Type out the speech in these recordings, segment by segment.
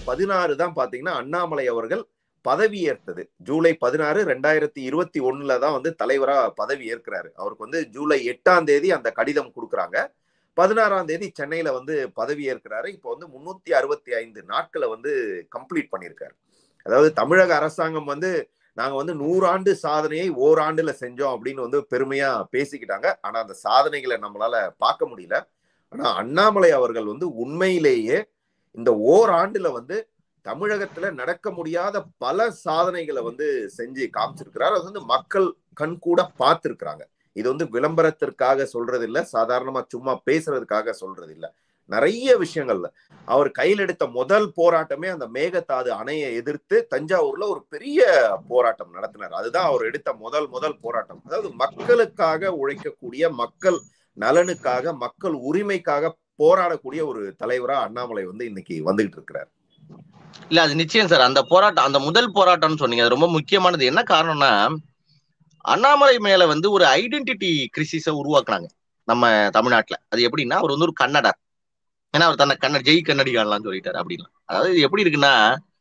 பதினாறு தான் பாத்தீங்கன்னா அண்ணாமலை அவர்கள் பதவி ஏற்றது ஜூலை பதினாறு ரெண்டாயிரத்தி இருபத்தி ஒண்ணுல தான் வந்து தலைவரா பதவி ஏற்கிறாரு அவருக்கு வந்து ஜூலை எட்டாம் தேதி அந்த கடிதம் கொடுக்குறாங்க பதினாறாம் தேதி சென்னையில வந்து பதவி ஏற்கிறாரு இப்போ வந்து முன்னூத்தி அறுபத்தி ஐந்து நாட்களை வந்து கம்ப்ளீட் பண்ணியிருக்காரு அதாவது தமிழக அரசாங்கம் வந்து நாங்க வந்து நூறாண்டு சாதனையை ஓராண்டுல செஞ்சோம் அப்படின்னு வந்து பெருமையா பேசிக்கிட்டாங்க ஆனா அந்த சாதனைகளை நம்மளால பார்க்க முடியல ஆனா அண்ணாமலை அவர்கள் வந்து உண்மையிலேயே இந்த ஓராண்டுல வந்து தமிழகத்துல நடக்க முடியாத பல சாதனைகளை வந்து செஞ்சு காமிச்சிருக்கிறார் அது வந்து மக்கள் கண் கூட பார்த்திருக்கிறாங்க இது வந்து விளம்பரத்திற்காக சொல்றது இல்ல சாதாரணமா சும்மா பேசுறதுக்காக சொல்றது இல்ல நிறைய விஷயங்கள்ல அவர் கையில் எடுத்த முதல் போராட்டமே அந்த மேகதாது அணையை எதிர்த்து தஞ்சாவூர்ல ஒரு பெரிய போராட்டம் நடத்தினார் அதுதான் அவர் எடுத்த முதல் முதல் போராட்டம் அதாவது மக்களுக்காக உழைக்கக்கூடிய மக்கள் நலனுக்காக மக்கள் உரிமைக்காக போராடக்கூடிய ஒரு தலைவரா அண்ணாமலை வந்து இன்னைக்கு வந்துகிட்டு இருக்கிறார் இல்ல அது நிச்சயம் சார் அந்த போராட்டம் அந்த முதல் போராட்டம்னு சொன்னீங்க அது ரொம்ப முக்கியமானது என்ன காரணம்னா அண்ணாமலை மேல வந்து ஒரு ஐடென்டிட்டி கிரிசிஸ உருவாக்குனாங்க நம்ம தமிழ்நாட்டுல அது எப்படின்னா அவர் வந்து ஒரு கன்னடர் ஏன்னா அவர் தன்னை கன்னட ஜெய் கன்னடிகான்லாம் சொல்லிட்டாரு அப்படின்னா அதாவது இது எப்படி இருக்குன்னா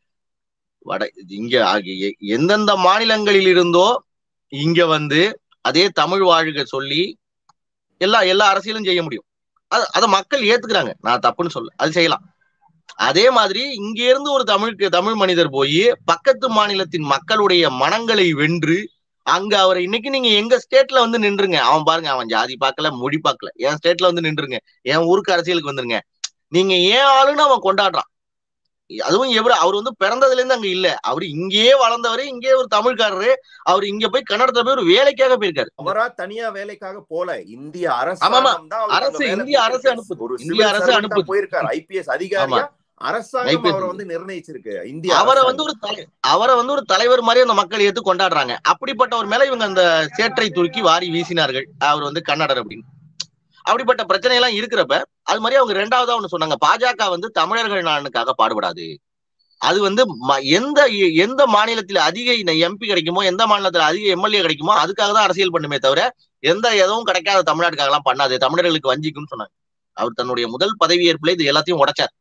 வட இங்க ஆகிய எந்தெந்த மாநிலங்களில் இருந்தோ இங்க வந்து அதே தமிழ் வாழ்க சொல்லி எல்லா எல்லா அரசியலும் செய்ய முடியும் அது அதை மக்கள் ஏத்துக்கிறாங்க நான் தப்புன்னு சொல்ல அது செய்யலாம் அதே மாதிரி இங்க இருந்து ஒரு தமிழுக்கு தமிழ் மனிதர் போய் பக்கத்து மாநிலத்தின் மக்களுடைய மனங்களை வென்று அங்க அவரை இன்னைக்கு நீங்க எங்க ஸ்டேட்ல வந்து நின்றுங்க அவன் பாருங்க அவன் ஜாதி பார்க்கல மொழி பார்க்கல என் ஸ்டேட்ல வந்து நின்றுங்க என் ஊருக்கு அரசியலுக்கு வந்துருங்க நீங்க ஏன் ஆளுன்னு அவன் கொண்டாடுறான் அதுவும் எவரு அவர் வந்து பிறந்ததுல இருந்து அங்க இல்ல அவர் இங்கேயே வளர்ந்தவரு இங்கேயே ஒரு தமிழ்காரரு அவர் இங்க போய் கன்னடத்துல போய் ஒரு வேலைக்காக போயிருக்காரு அவரா தனியா வேலைக்காக போல இந்திய ஆமாமா. அரசாங்கம் தான் அவருக்கு அரசு, அந்த வேலை இந்திய அரசு கொடுத்திருக்கு. அனுப்புது. ஒரு இந்திய civil அரசு servant ஆ அனுப்புது. போயிருக்காரு ஐபிஎஸ் அதிகாரியா அரசாங்கம் IPS. அவரை வந்து நிர்ணயிச்சிருக்கு இந்திய அவரை அரசாங்கம். வந்து ஒரு தலை அவரை வந்து ஒரு தலைவர் மாதிரி அந்த மக்கள் ஏத்து கொண்டாடுறாங்க அப்படிப்பட்டவர் மேல இவங்க அந்த சேற்றை துருக்கி வாரி வீசினார்கள் அவர் வந்து கன்னடர் அப்படின்னு அப்படிப்பட்ட பிரச்சனை எல்லாம் இருக்கிறப்ப அது மாதிரி அவங்க ரெண்டாவதா ஒண்ணு சொன்னாங்க பாஜக வந்து தமிழர்கள் நலனுக்காக பாடுபடாது அது வந்து ம- எந்த எந்த மாநிலத்தில் அதிக எம்பி கிடைக்குமோ எந்த மாநிலத்துல அதிக எம்எல்ஏ கிடைக்குமோ அதுக்காக தான் அரசியல் பண்ணுமே தவிர எந்த எதுவும் கிடைக்காத தமிழ்நாட்டுக்காக எல்லாம் பண்ணாது தமிழர்களுக்கு வஞ்சிக்கும்னு சொன்னாங்க அவர் தன்னுடைய முதல் பதவியேற்புல இது எல்லாத்தையும் உடைச்சார்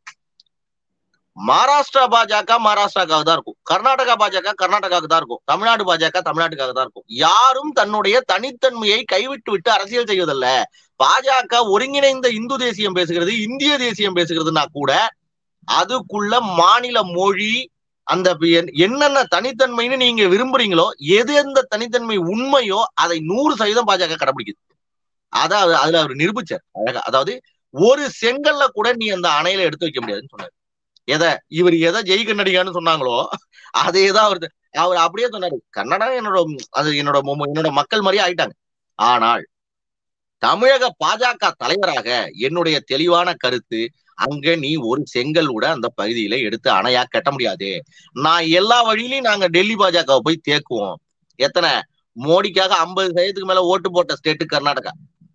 மகாராஷ்டிரா பாஜக மகாராஷ்டிராக்காக தான் இருக்கும் கர்நாடகா பாஜக கர்நாடகாவுக்கு தான் இருக்கும் தமிழ்நாடு பாஜக தமிழ்நாட்டுக்காக தான் இருக்கும் யாரும் தன்னுடைய தனித்தன்மையை கைவிட்டு விட்டு அரசியல் செய்வதல்ல பாஜக ஒருங்கிணைந்த இந்து தேசியம் பேசுகிறது இந்திய தேசியம் பேசுகிறதுனா கூட அதுக்குள்ள மாநில மொழி அந்த என்- என்னென்ன தனித்தன்மைன்னு நீங்க விரும்புறீங்களோ எது எந்த தனித்தன்மை உண்மையோ அதை நூறு சதவீதம் பாஜக கடைபிடிக்குது அதாவது அதுல அவர் நிரூபிச்சார் அழகா அதாவது ஒரு செங்கல்ல கூட நீ அந்த அணையில எடுத்து வைக்க முடியாதுன்னு சொன்னார் எதை இவர் எதை ஜெய் கன்னடிகான்னு சொன்னாங்களோ அதே தான் அவர் அவர் அப்படியே சொன்னாரு கன்னடா என்னோட அது என்னோட மொ- என்னோட மக்கள் மாதிரியே ஆயிட்டாங்க ஆனால் தமிழக பாஜக தலைவராக என்னுடைய தெளிவான கருத்து அங்க நீ ஒரு செங்கல் கூட அந்த பகுதியில எடுத்து அணையா கட்ட முடியாது நான் எல்லா வழியிலையும் நாங்க டெல்லி பாஜகவை போய் தேக்குவோம் எத்தனை மோடிக்காக ஐம்பது சதவீதத்துக்கு மேல ஓட்டு போட்ட ஸ்டேட்டு கர்நாடகா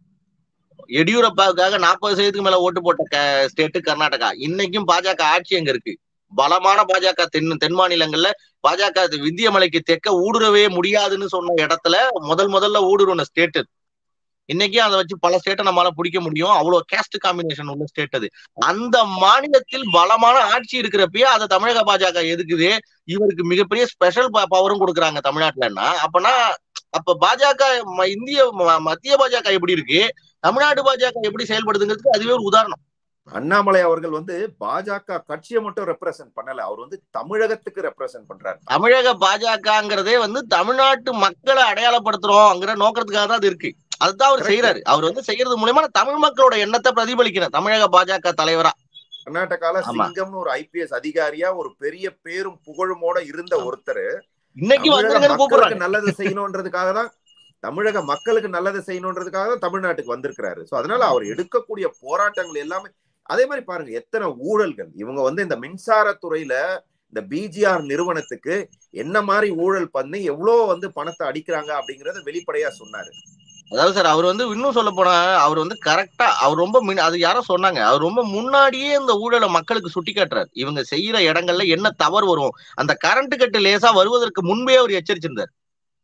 எடியூரப்பாவுக்காக நாற்பது சதவீதத்துக்கு மேல ஓட்டு போட்ட ஸ்டேட்டு கர்நாடகா இன்னைக்கும் பாஜக ஆட்சி அங்க இருக்கு பலமான பாஜக தென் தென் மாநிலங்கள்ல பாஜக அது விந்தியமலைக்கு தெற்க ஊடுருவே முடியாதுன்னு சொன்ன இடத்துல முதல் முதல்ல ஊடுருவன ஸ்டேட் இன்னைக்கும் அதை வச்சு பல ஸ்டேட்டை நம்மளால பிடிக்க முடியும் அவ்வளவு கேஸ்ட் காம்பினேஷன் உள்ள ஸ்டேட் அது அந்த மாநிலத்தில் பலமான ஆட்சி இருக்கிறப்பயே அதை தமிழக பாஜக எதுக்குது இவருக்கு மிகப்பெரிய ஸ்பெஷல் பவரும் கொடுக்குறாங்க தமிழ்நாட்டுலன்னா அப்பனா அப்ப பாஜக ம- இந்திய ம- மத்திய பாஜக எப்படி இருக்கு தமிழ்நாடு பாஜக எப்படி செயல்படுதுங்கிறதுக்கு அதுவே ஒரு உதாரணம் அண்ணாமலை அவர்கள் வந்து பாஜக கட்சியை மட்டும் ரெப்ரசென்ட் பண்ணல அவர் வந்து தமிழகத்துக்கு ரெப்ரசென்ட் பண்றாரு தமிழக பாஜகங்கிறதே வந்து தமிழ்நாட்டு மக்களை அடையாளப்படுத்துறோம்ங்கிற நோக்கத்துக்காக தான் அது இருக்கு அதுதான் அவர் Correct. செய்யறாரு அவர் வந்து செய்யறது மூலியமா தமிழ் மக்களோட எண்ணத்தை பிரதிபலிக்கிறார் தமிழக பாஜக தலைவரா கர்நாடகால ஆமா. சிங்கம்னு ஒரு ஐபிஎஸ் அதிகாரியா ஒரு பெரிய பேரும் புகழுமோட இருந்த ஆமா. ஒருத்தர் இன்னைக்கு தமிழக வந்துருங்கன்னு கூப்பிடுறாங்க மக்களுக்கு நல்லது செய்யணுன்றதுக்காக தான் தமிழக மக்களுக்கு நல்லது செய்யணுன்றதுக்காக தான் தமிழ்நாட்டுக்கு வந்திருக்கிறாரு சோ அதனால அவர் எடுக்கக்கூடிய போராட்டங்கள் எல்லாமே அதே மாதிரி பாருங்க எத்தனை ஊழல்கள் இவங்க வந்து இந்த மின்சாரத்துறையில இந்த பிஜிஆர் நிறுவனத்துக்கு என்ன மாதிரி ஊழல் பண்ணி எவ்வளவு வந்து பணத்தை அடிக்கிறாங்க அப்படிங்கறத வெளிப்படையா சொன்னாரு அதாவது சார் அவர் வந்து இன்னும் சொல்ல போனா அவர் வந்து கரெக்டா அவர் ரொம்ப முன்ன- அது யாரோ சொன்னாங்க அவர் ரொம்ப முன்னாடியே இந்த ஊழலை மக்களுக்கு சுட்டி காட்டுறாரு இவங்க செய்யற இடங்கள்ல என்ன தவறு வரும் அந்த கரண்ட் கட்டு லேசா வருவதற்கு முன்பே அவர் எச்சரிச்சிருந்தார்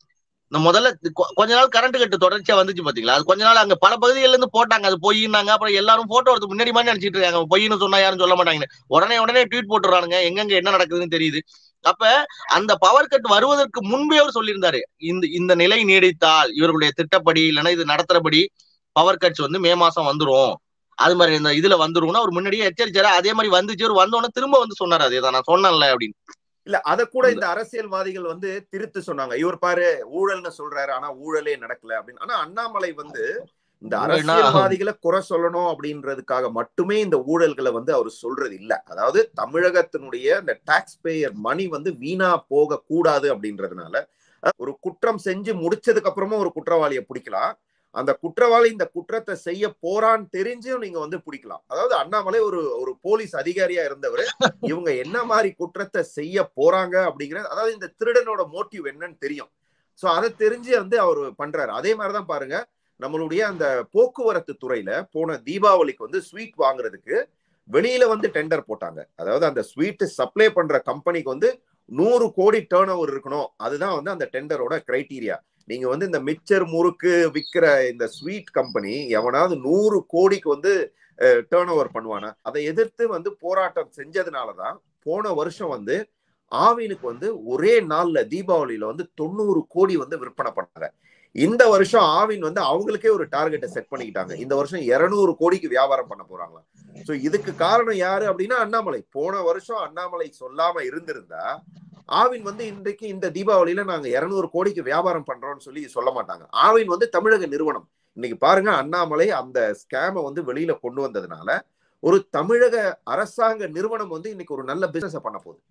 இந்த முதல்ல கொ- கொஞ்ச நாள் கரண்ட் கட்டு தொடர்ச்சியா வந்துச்சு பாத்தீங்களா அது கொஞ்ச நாள் அங்க பல பகுதிகள்ல இருந்து போட்டாங்க அது பொய்னாங்க அப்புறம் எல்லாரும் போட்டோ எடுத்து முன்னாடி மாதிரி நினைச்சிட்டு இருக்காங்க பொய்ன்னு சொன்னா யாரும் சொல்ல மாட்டாங்க உடனே உடனே ட்வீட் போட்டுறானுங்க எங்கெங்க என்ன நடக்குதுன்னு தெரியுது அப்ப அந்த பவர் கட் வருவதற்கு முன்பே அவர் சொல்லியிருந்தாரு இந்த இந்த நிலை நீடித்தால் இவர்களுடைய திட்டப்படி இல்லைன்னா இது நடத்துறபடி பவர் கட்ஸ் வந்து மே மாசம் வந்துரும் அது மாதிரி இந்த இதுல வந்துரும்னு அவர் முன்னாடியே எச்சரிச்சாரு அதே மாதிரி வந்துச்சு அவர் வந்தோடனே திரும்ப வந்து சொன்னாரு அதே தான் நான் சொன்னேன்ல அப்படின்னு இல்ல அத கூட இந்த அரசியல்வாதிகள் வந்து திருத்து சொன்னாங்க இவர் பாரு ஊழல்னு சொல்றாரு ஆனா ஊழலே நடக்கல அப்படின்னு ஆனா அண்ணாமலை வந்து இந்த ஊழல்னா- அரசியல்வாதிகளை குறை சொல்லணும் அப்படின்றதுக்காக மட்டுமே இந்த ஊழல்களை வந்து அவர் சொல்றது இல்ல அதாவது தமிழகத்தினுடைய இந்த டாக்ஸ் பேயர் மணி வந்து வீணா போக கூடாது அப்படின்றதுனால அஹ், ஒரு குற்றம் செஞ்சு முடிச்சதுக்கு அப்புறமா ஒரு குற்றவாளியை பிடிக்கலாம் அந்த குற்றவாளி இந்த குற்றத்தை செய்ய போறான்னு தெரிஞ்சும் நீங்க வந்து பிடிக்கலாம் அதாவது அண்ணாமலை ஒரு ஒரு போலீஸ் அதிகாரியா இருந்தவர் இவங்க என்ன மாதிரி குற்றத்தை செய்ய போறாங்க அப்படிங்கிறது அதாவது இந்த திருடனோட மோட்டிவ் என்னன்னு தெரியும் சோ அதை தெரிஞ்சு வந்து அவர் பண்றாரு அதே மாதிரிதான் பாருங்க நம்மளுடைய அந்த போக்குவரத்து துறையில போன தீபாவளிக்கு வந்து ஸ்வீட் வாங்குறதுக்கு வெளியில வந்து டெண்டர் போட்டாங்க அதாவது அந்த ஸ்வீட் சப்ளை பண்ற கம்பெனிக்கு வந்து நூறு கோடி டேர்ன் ஓவர் இருக்கணும் அதுதான் வந்து அந்த டெண்டரோட கிரைட்டீரியா நீங்க வந்து இந்த மிச்சர் முறுக்கு விற்கிற இந்த ஸ்வீட் கம்பெனி எவனாவது நூறு கோடிக்கு வந்து டேர்ன் ஓவர் பண்ணுவானா அதை எதிர்த்து வந்து போராட்டம் செஞ்சதுனாலதான் போன வருஷம் வந்து ஆவினுக்கு வந்து ஒரே நாள்ல தீபாவளியில வந்து தொண்ணூறு கோடி வந்து விற்பனை பண்ணாங்க இந்த வருஷம் ஆவின் வந்து அவங்களுக்கே ஒரு டார்கெட்டை செட் பண்ணிக்கிட்டாங்க இந்த வருஷம் இருநூறு கோடிக்கு வியாபாரம் பண்ண போறாங்களாம் சோ இதுக்கு காரணம் யாரு அப்படின்னா அண்ணாமலை போன வருஷம் அண்ணாமலை சொல்லாம இருந்திருந்தா ஆவின் வந்து இன்றைக்கு இந்த தீபாவளியில நாங்க இருநூறு கோடிக்கு வியாபாரம் பண்றோம்னு சொல்லி சொல்ல மாட்டாங்க ஆவின் வந்து தமிழக நிறுவனம் இன்னைக்கு பாருங்க அண்ணாமலை அந்த ஸ்கேமை வந்து வெளியில கொண்டு வந்ததுனால ஒரு தமிழக அரசாங்க நிறுவனம் வந்து இன்னைக்கு ஒரு நல்ல பிசினஸ் பண்ண போகுது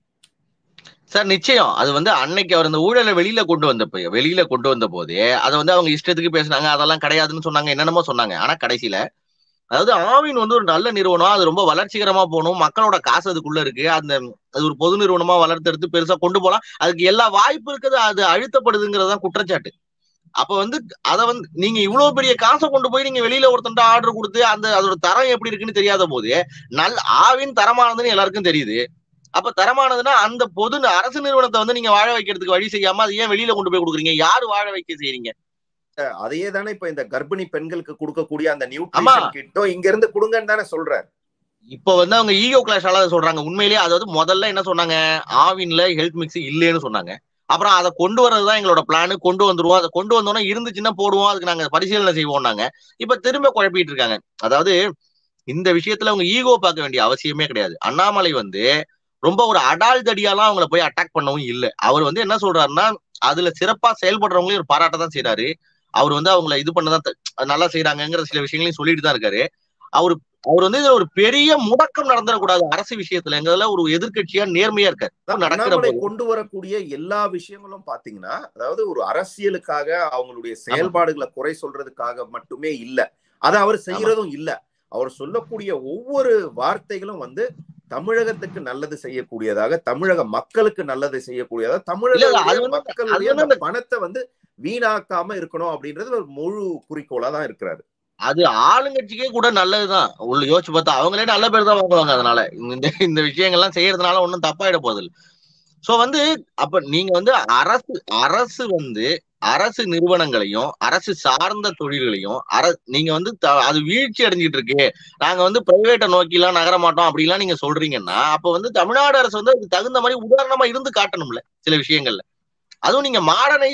சார் நிச்சயம் அது வந்து அன்னைக்கு அவர் அந்த ஊழலை வெளியில கொண்டு வந்தப்ப வெளியில கொண்டு வந்த போதே அதை வந்து அவங்க இஷ்டத்துக்கு பேசுனாங்க அதெல்லாம் கிடையாதுன்னு சொன்னாங்க என்னென்னமோ சொன்னாங்க ஆனா கடைசியில அதாவது ஆவின் வந்து ஒரு நல்ல நிறுவனம் அது ரொம்ப வளர்ச்சிகரமா போகணும் மக்களோட காசு அதுக்குள்ள இருக்கு அந்த அது ஒரு பொது நிறுவனமா வளர்த்தெடுத்து பெருசா கொண்டு போலாம் அதுக்கு எல்லா வாய்ப்பு இருக்குது அது அழுத்தப்படுதுங்கிறது தான் குற்றச்சாட்டு அப்ப வந்து அத வந்து நீங்க இவ்வளவு பெரிய காசை கொண்டு போய் நீங்க வெளியில ஒருத்தன்ட்ட ஆர்டர் கொடுத்து அந்த அதோட தரம் எப்படி இருக்குன்னு தெரியாத போது நல் ஆவின் தரமானதுன்னு எல்லாருக்கும் தெரியுது அப்ப தரமானதுன்னா அந்த பொது அரசு நிறுவனத்தை வந்து நீங்க வாழ வைக்கிறதுக்கு வழி செய்யாம அது ஏன் வெளியில கொண்டு போய் கொடுக்குறீங்க யாரு வாழ வைக்க செய்றீங்க அதையே தானே இப்ப இந்த கர்ப்பிணி பெண்களுக்கு கொடுக்கக்கூடிய அந்த ஆமா. நியூட்ரிஷன் கிட்டோ இங்க இருந்து கொடுங்கன்னு தானே சொல்றாரு இப்ப வந்து அவங்க ஈகோ கிளாஷால அதை சொல்றாங்க உண்மையிலேயே அதாவது முதல்ல என்ன சொன்னாங்க ஆவின்ல ஹெல்த் மிக்ஸ் இல்லைன்னு சொன்னாங்க அப்புறம் அதை கொண்டு வர்றதுதான் எங்களோட பிளான் கொண்டு வந்துருவோம் அதை கொண்டு வந்தோம்னா இருந்துச்சுன்னா போடுவோம் அதுக்கு நாங்க பரிசீலனை செய்வோம்னாங்க இப்ப திரும்ப குழப்பிட்டு இருக்காங்க அதாவது இந்த விஷயத்துல அவங்க ஈகோ பார்க்க வேண்டிய அவசியமே கிடையாது அண்ணாமலை வந்து ரொம்ப ஒரு அடால் தடியாலாம் அவங்கள போய் அட்டாக் பண்ணவும் இல்லை அவர் வந்து என்ன சொல்றாருன்னா அதுல சிறப்பா செயல்படுறவங்களையும் ஒரு பாராட்ட தான் செய்யறாரு அவர் வந்து அவங்கள இது பண்ணதான் த- நல்லா செய்யறாங்கிற சில விஷயங்களையும் சொல்லிட்டு தான் இருக்காரு அவரு அவர் வந்து இதுல ஒரு பெரிய முடக்கம் நடந்துடக்கூடாது அரசு விஷயத்துலங்கிறதுல ஒரு எதிர்க்கட்சியா நேர்மையா இருக்காரு நடக்கிற அண்ணாமலை போது கொண்டு வரக்கூடிய எல்லா விஷயங்களும் பாத்தீங்கன்னா அதாவது ஒரு அரசியலுக்காக அவங்களுடைய செயல்பாடுகளை குறை சொல்றதுக்காக மட்டுமே இல்ல அதை அவர் செய்யறதும் இல்ல அவர் சொல்லக்கூடிய ஒவ்வொரு வார்த்தைகளும் வந்து தமிழகத்துக்கு நல்லது செய்யக்கூடியதாக தமிழக மக்களுக்கு நல்லது செய்யக்கூடியதாக தமிழக இல்ல, அது வந்து- மக்களுடைய அது வந்து அந்த அந்த- பணத்தை வந்து வீணாக்காம இருக்கணும் அப்படின்றது ஒரு முழு குறிக்கோளா தான் இருக்கிறாரு அது ஆளுங்கட்சிக்கே கூட நல்லதுதான் உள்ள யோசிச்சு பார்த்தா அவங்களே நல்ல பேர் தான் வாங்குவாங்க அதனால இந்த இந்த விஷயங்கள்லாம் செய்யறதுனால ஒன்றும் தப்பாயிட போதில்லை சோ வந்து அப்ப நீங்க வந்து அரசு அரசு வந்து அரசு நிறுவனங்களையும் அரசு சார்ந்த தொழில்களையும் அர நீங்க வந்து த- அது வீழ்ச்சி அடைஞ்சிட்டு இருக்கு நாங்க வந்து பிரைவேட்டை நோக்கி எல்லாம் நகர மாட்டோம் அப்படிலாம் நீங்க சொல்றீங்கன்னா அப்ப வந்து தமிழ்நாடு அரசு வந்து அதுக்கு தகுந்த மாதிரி உதாரணமா இருந்து காட்டணும்ல சில விஷயங்கள்ல அதுவும் நீங்க மாடனை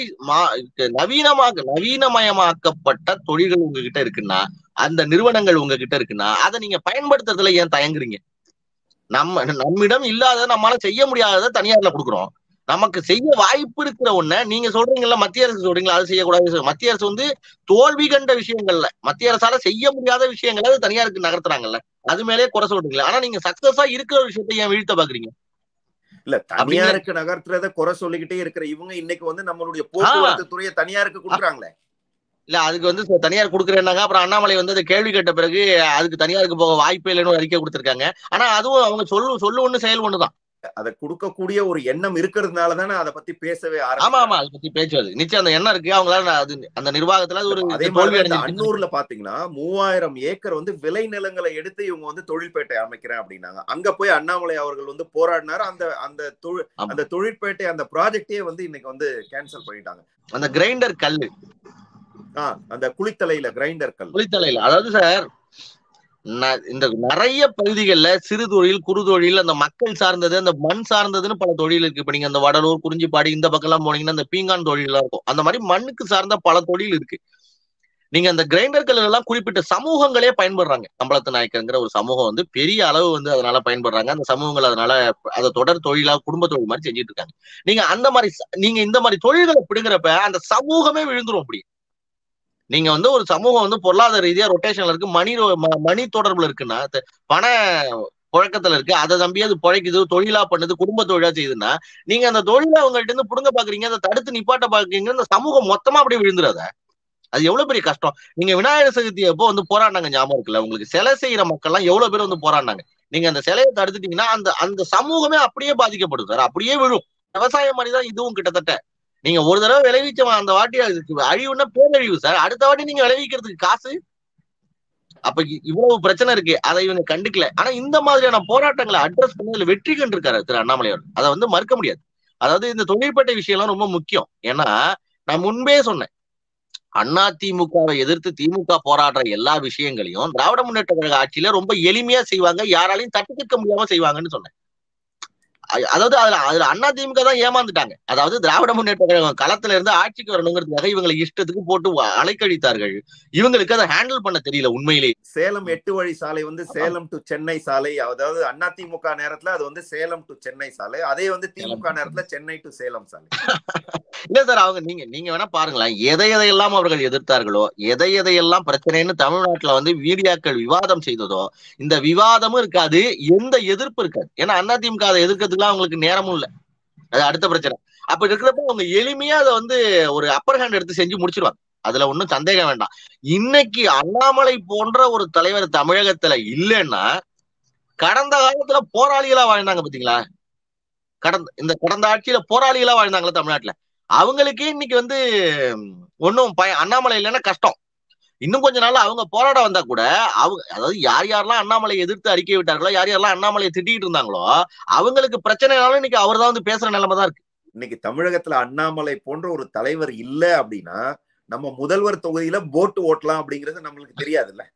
நவீனமாக நவீனமயமாக்கப்பட்ட தொழில்கள் உங்ககிட்ட இருக்குன்னா அந்த நிறுவனங்கள் உங்ககிட்ட இருக்குன்னா அதை நீங்க பயன்படுத்துறதுல ஏன் தயங்குறீங்க நம்ம நம்மிடம் இல்லாத நம்மளால செய்ய முடியாததை தனியார்ல கொடுக்குறோம் நமக்கு செய்ய வாய்ப்பு இருக்கிற ஒண்ண நீங்க சொல்றீங்கல்ல மத்திய அரசு சொல்றீங்களா அது செய்யக்கூடாது மத்திய அரசு வந்து தோல்வி கண்ட விஷயங்கள்ல மத்திய அரசால செய்ய முடியாத விஷயங்களை அது தனியாருக்கு நகர்த்துறாங்கல்ல அது மேலே குறை சொல்றீங்களா ஆனா நீங்க சக்சஸா இருக்கிற விஷயத்தை ஏன் வீழ்த்த பாக்குறீங்க இல்ல தனியாருக்கு நகர்த்துறத குறை சொல்லிக்கிட்டே இருக்கிற இவங்க இன்னைக்கு வந்து நம்மளுடைய போக்குவரத்து துறையை தனியாருக்கு கொடுக்குறாங்களே இல்ல அதுக்கு வந்து ச- தனியார் கொடுக்குறேன்னாங்க அப்புறம் அண்ணாமலை வந்து அதை கேள்வி கேட்ட பிறகு அதுக்கு தனியாருக்கு போக வாய்ப்பே இல்லைன்னு ஒரு அறிக்கை கொடுத்திருக்காங்க ஆனா அதுவும் அவங்க சொல்லு சொல்லு ஒண்ணு செயல் ஒண்ணுதான் அதை கொடுக்கக்கூடிய ஒரு எண்ணம் இருக்கிறதுனால தானே அதை பத்தி பேசவே ஆமா ஆரம்பிச்சாங்க ஆமா அதை பத்தி பேச்சு வருது நிச்சயம் அந்த எண்ணம் இருக்கு அவங்களால நான் அது அந்த நிர்வாகத்துல அது ஒரு அதே தோல்வி மாதிரி இந்த அடைஞ்சிருக்கு அன்னூர்ல பாத்தீங்கன்னா மூவாயிரம் ஏக்கர் வந்து விளை நிலங்களை எடுத்து இவங்க வந்து தொழிற்பேட்டை அமைக்கிறேன் அப்படின்னாங்க அங்க போய் அண்ணாமலை அவர்கள் வந்து போராடினாரு அந்த அந்த தொழில் ஆமா. அந்த தொழிற்பேட்டை அந்த ப்ராஜெக்டே வந்து இன்னைக்கு வந்து கேன்சல் பண்ணிட்டாங்க அந்த கிரைண்டர் கல்லு ஆஹ் அந்த குளித்தலையில கிரைண்டர் கல் குளித்தலையில அதாவது சார் ந- இந்த நிறைய பகுதிகள்ல சிறு தொழில் குறு தொழில் அந்த மக்கள் சார்ந்தது அந்த மண் சார்ந்ததுன்னு பல தொழில் இருக்கு இப்ப நீங்க அந்த வடலூர் குறிஞ்சிப்பாடி இந்த பக்கம் எல்லாம் போனீங்கன்னா அந்த பீங்கான் தொழில் எல்லாம் இருக்கும் அந்த மாதிரி மண்ணுக்கு சார்ந்த பல தொழில் இருக்கு நீங்க அந்த கிரைண்டர்கள் எல்லாம் குறிப்பிட்ட சமூகங்களே பயன்படுறாங்க கம்பளத்து நாயக்கங்கிற ஒரு சமூகம் வந்து பெரிய அளவு வந்து அதனால பயன்படுறாங்க அந்த சமூகங்கள் அதனால அதை தொடர் தொழிலா குடும்ப தொழில் மாதிரி செஞ்சுட்டு இருக்காங்க நீங்க அந்த மாதிரி ச- நீங்க இந்த மாதிரி தொழில்களை பிடுங்குறப்ப அந்த சமூகமே விழுந்துரும் அப்படி நீங்க வந்து ஒரு சமூகம் வந்து பொருளாதார ரீதியா ரொட்டேஷன்ல இருக்கு மணி ரொ- ம- மணி தொடர்புல இருக்குன்னா த- பண புழக்கத்துல இருக்கு அதை நம்பி அது பிழைக்குது தொழிலா பண்ணுது குடும்ப தொழிலா செய்யுதுன்னா நீங்க அந்த தொழிலை அவங்கள்ட்ட இருந்து புடுங்க பாக்குறீங்க அதை தடுத்து நிப்பாட்ட பாக்குறீங்க அந்த சமூகம் மொத்தமா அப்படியே விழுந்துடாத அது எவ்வளவு பெரிய கஷ்டம் நீங்க விநாயகர் சதுர்த்தி அப்போ வந்து போராடினாங்க ஞாபகம் இருக்குல்ல உங்களுக்கு சிலை செய்யற மக்கள் எல்லாம் எவ்வளவு பேர் வந்து போராடினாங்க நீங்க அந்த சிலையை தடுத்துட்டீங்கன்னா அந்த அந்த சமூகமே அப்படியே பாதிக்கப்படும் சார் அப்படியே விழும் விவசாயம் மாதிரி தான் இதுவும் கிட்டத்தட்ட நீங்க ஒரு தடவை விளைவிச்ச அந்த வாட்டி அதுக்கு அழிவுன்னா பேரழிவு சார் அடுத்த வாட்டி நீங்க விளைவிக்கிறதுக்கு காசு அப்ப இ- இவ்வளவு பிரச்சனை இருக்கு அதை இவங்க கண்டுக்கல ஆனா இந்த மாதிரியான போராட்டங்களை அட்ரஸ் பண்ணதுல வெற்றி கண்டிருக்காரு திரு அண்ணாமலை அவர்கள் அதை வந்து மறுக்க முடியாது அதாவது இந்த தொழிற்பேட்டை விஷயம் எல்லாம் ரொம்ப முக்கியம் ஏன்னா நான் முன்பே சொன்னேன் அண்ணா திமுகவை எதிர்த்து திமுக போராடுற எல்லா விஷயங்களையும் திராவிட முன்னேற்ற கழக ஆட்சியில ரொம்ப எளிமையா செய்வாங்க யாராலையும் தட்டி கேட்க முடியாம செய்வாங்கன்னு சொன்னேன் அ- அதாவது அதுல அதுல அண்ணா திமுக தான் ஏமாந்துட்டாங்க அதாவது திராவிட முன்னேற்ற கழகம் களத்துல இருந்து ஆட்சிக்கு வரணுங்கிறதுக்காக இவங்களை இஷ்டத்துக்கு போட்டு வ- அலைக்கழித்தார்கள் இவங்களுக்கு அதை ஹேண்டில் பண்ண தெரியல உண்மையிலே சேலம் எட்டு வழி சாலை வந்து சேலம் டு சென்னை சாலை அதாவது அதிமுக நேரத்துல அது வந்து சேலம் டு சென்னை சாலை அதே வந்து திமுக நேரத்துல சென்னை டு சேலம் சாலை இல்ல சார் அவங்க நீங்க நீங்க வேணா பாருங்களேன் எதை எதையெல்லாம் அவர்கள் எதிர்த்தார்களோ எதை எதையெல்லாம் பிரச்சனைன்னு தமிழ்நாட்டுல வந்து மீடியாக்கள் விவாதம் செய்ததோ இந்த விவாதமும் இருக்காது எந்த எதிர்ப்பு இருக்காது ஏன்னா அதிமுக அதை எதிர்க்கிறதுக்குலாம் அவங்களுக்கு நேரமும் இல்ல அது அடுத்த பிரச்சனை அப்ப இருக்கிறப்ப அவங்க எளிமையா அதை வந்து ஒரு அப்பர் ஹேண்ட் எடுத்து செஞ்சு முடிச்சிருவாங்க அதுல ஒண்ணும் சந்தேகம் வேண்டாம் இன்னைக்கு அண்ணாமலை போன்ற ஒரு தலைவர் தமிழகத்துல இல்லைன்னா கடந்த காலத்துல போராளிகளா வாழ்ந்தாங்க பாத்தீங்களா கடந்த இந்த கடந்த ஆட்சியில போராளிகளா வாழ்ந்தாங்களா தமிழ்நாட்டுல அவங்களுக்கே இன்னைக்கு வந்து ஒன்னும் பய அண்ணாமலை இல்லைன்னா கஷ்டம் இன்னும் கொஞ்ச நாள்ல அவங்க போராட வந்தா கூட அவங்க அதாவது யார் யாரெல்லாம் அண்ணாமலை எதிர்த்து அறிக்கை விட்டார்களோ யார் யாரெல்லாம் அண்ணாமலையை திட்டிட்டு இருந்தாங்களோ அவங்களுக்கு பிரச்சனைனாலும் இன்னைக்கு அவர் தான் வந்து பேசுற நிலைமை தான் இருக்கு இன்னைக்கு தமிழகத்துல அண்ணாமலை போன்ற ஒரு தலைவர் இல்ல அப்படின்னா நம்ம முதல்வர் தொகுதியில போட்டு ஓட்டலாம் அப்படிங்கிறது நம்மளுக்கு தெரியாதுல்ல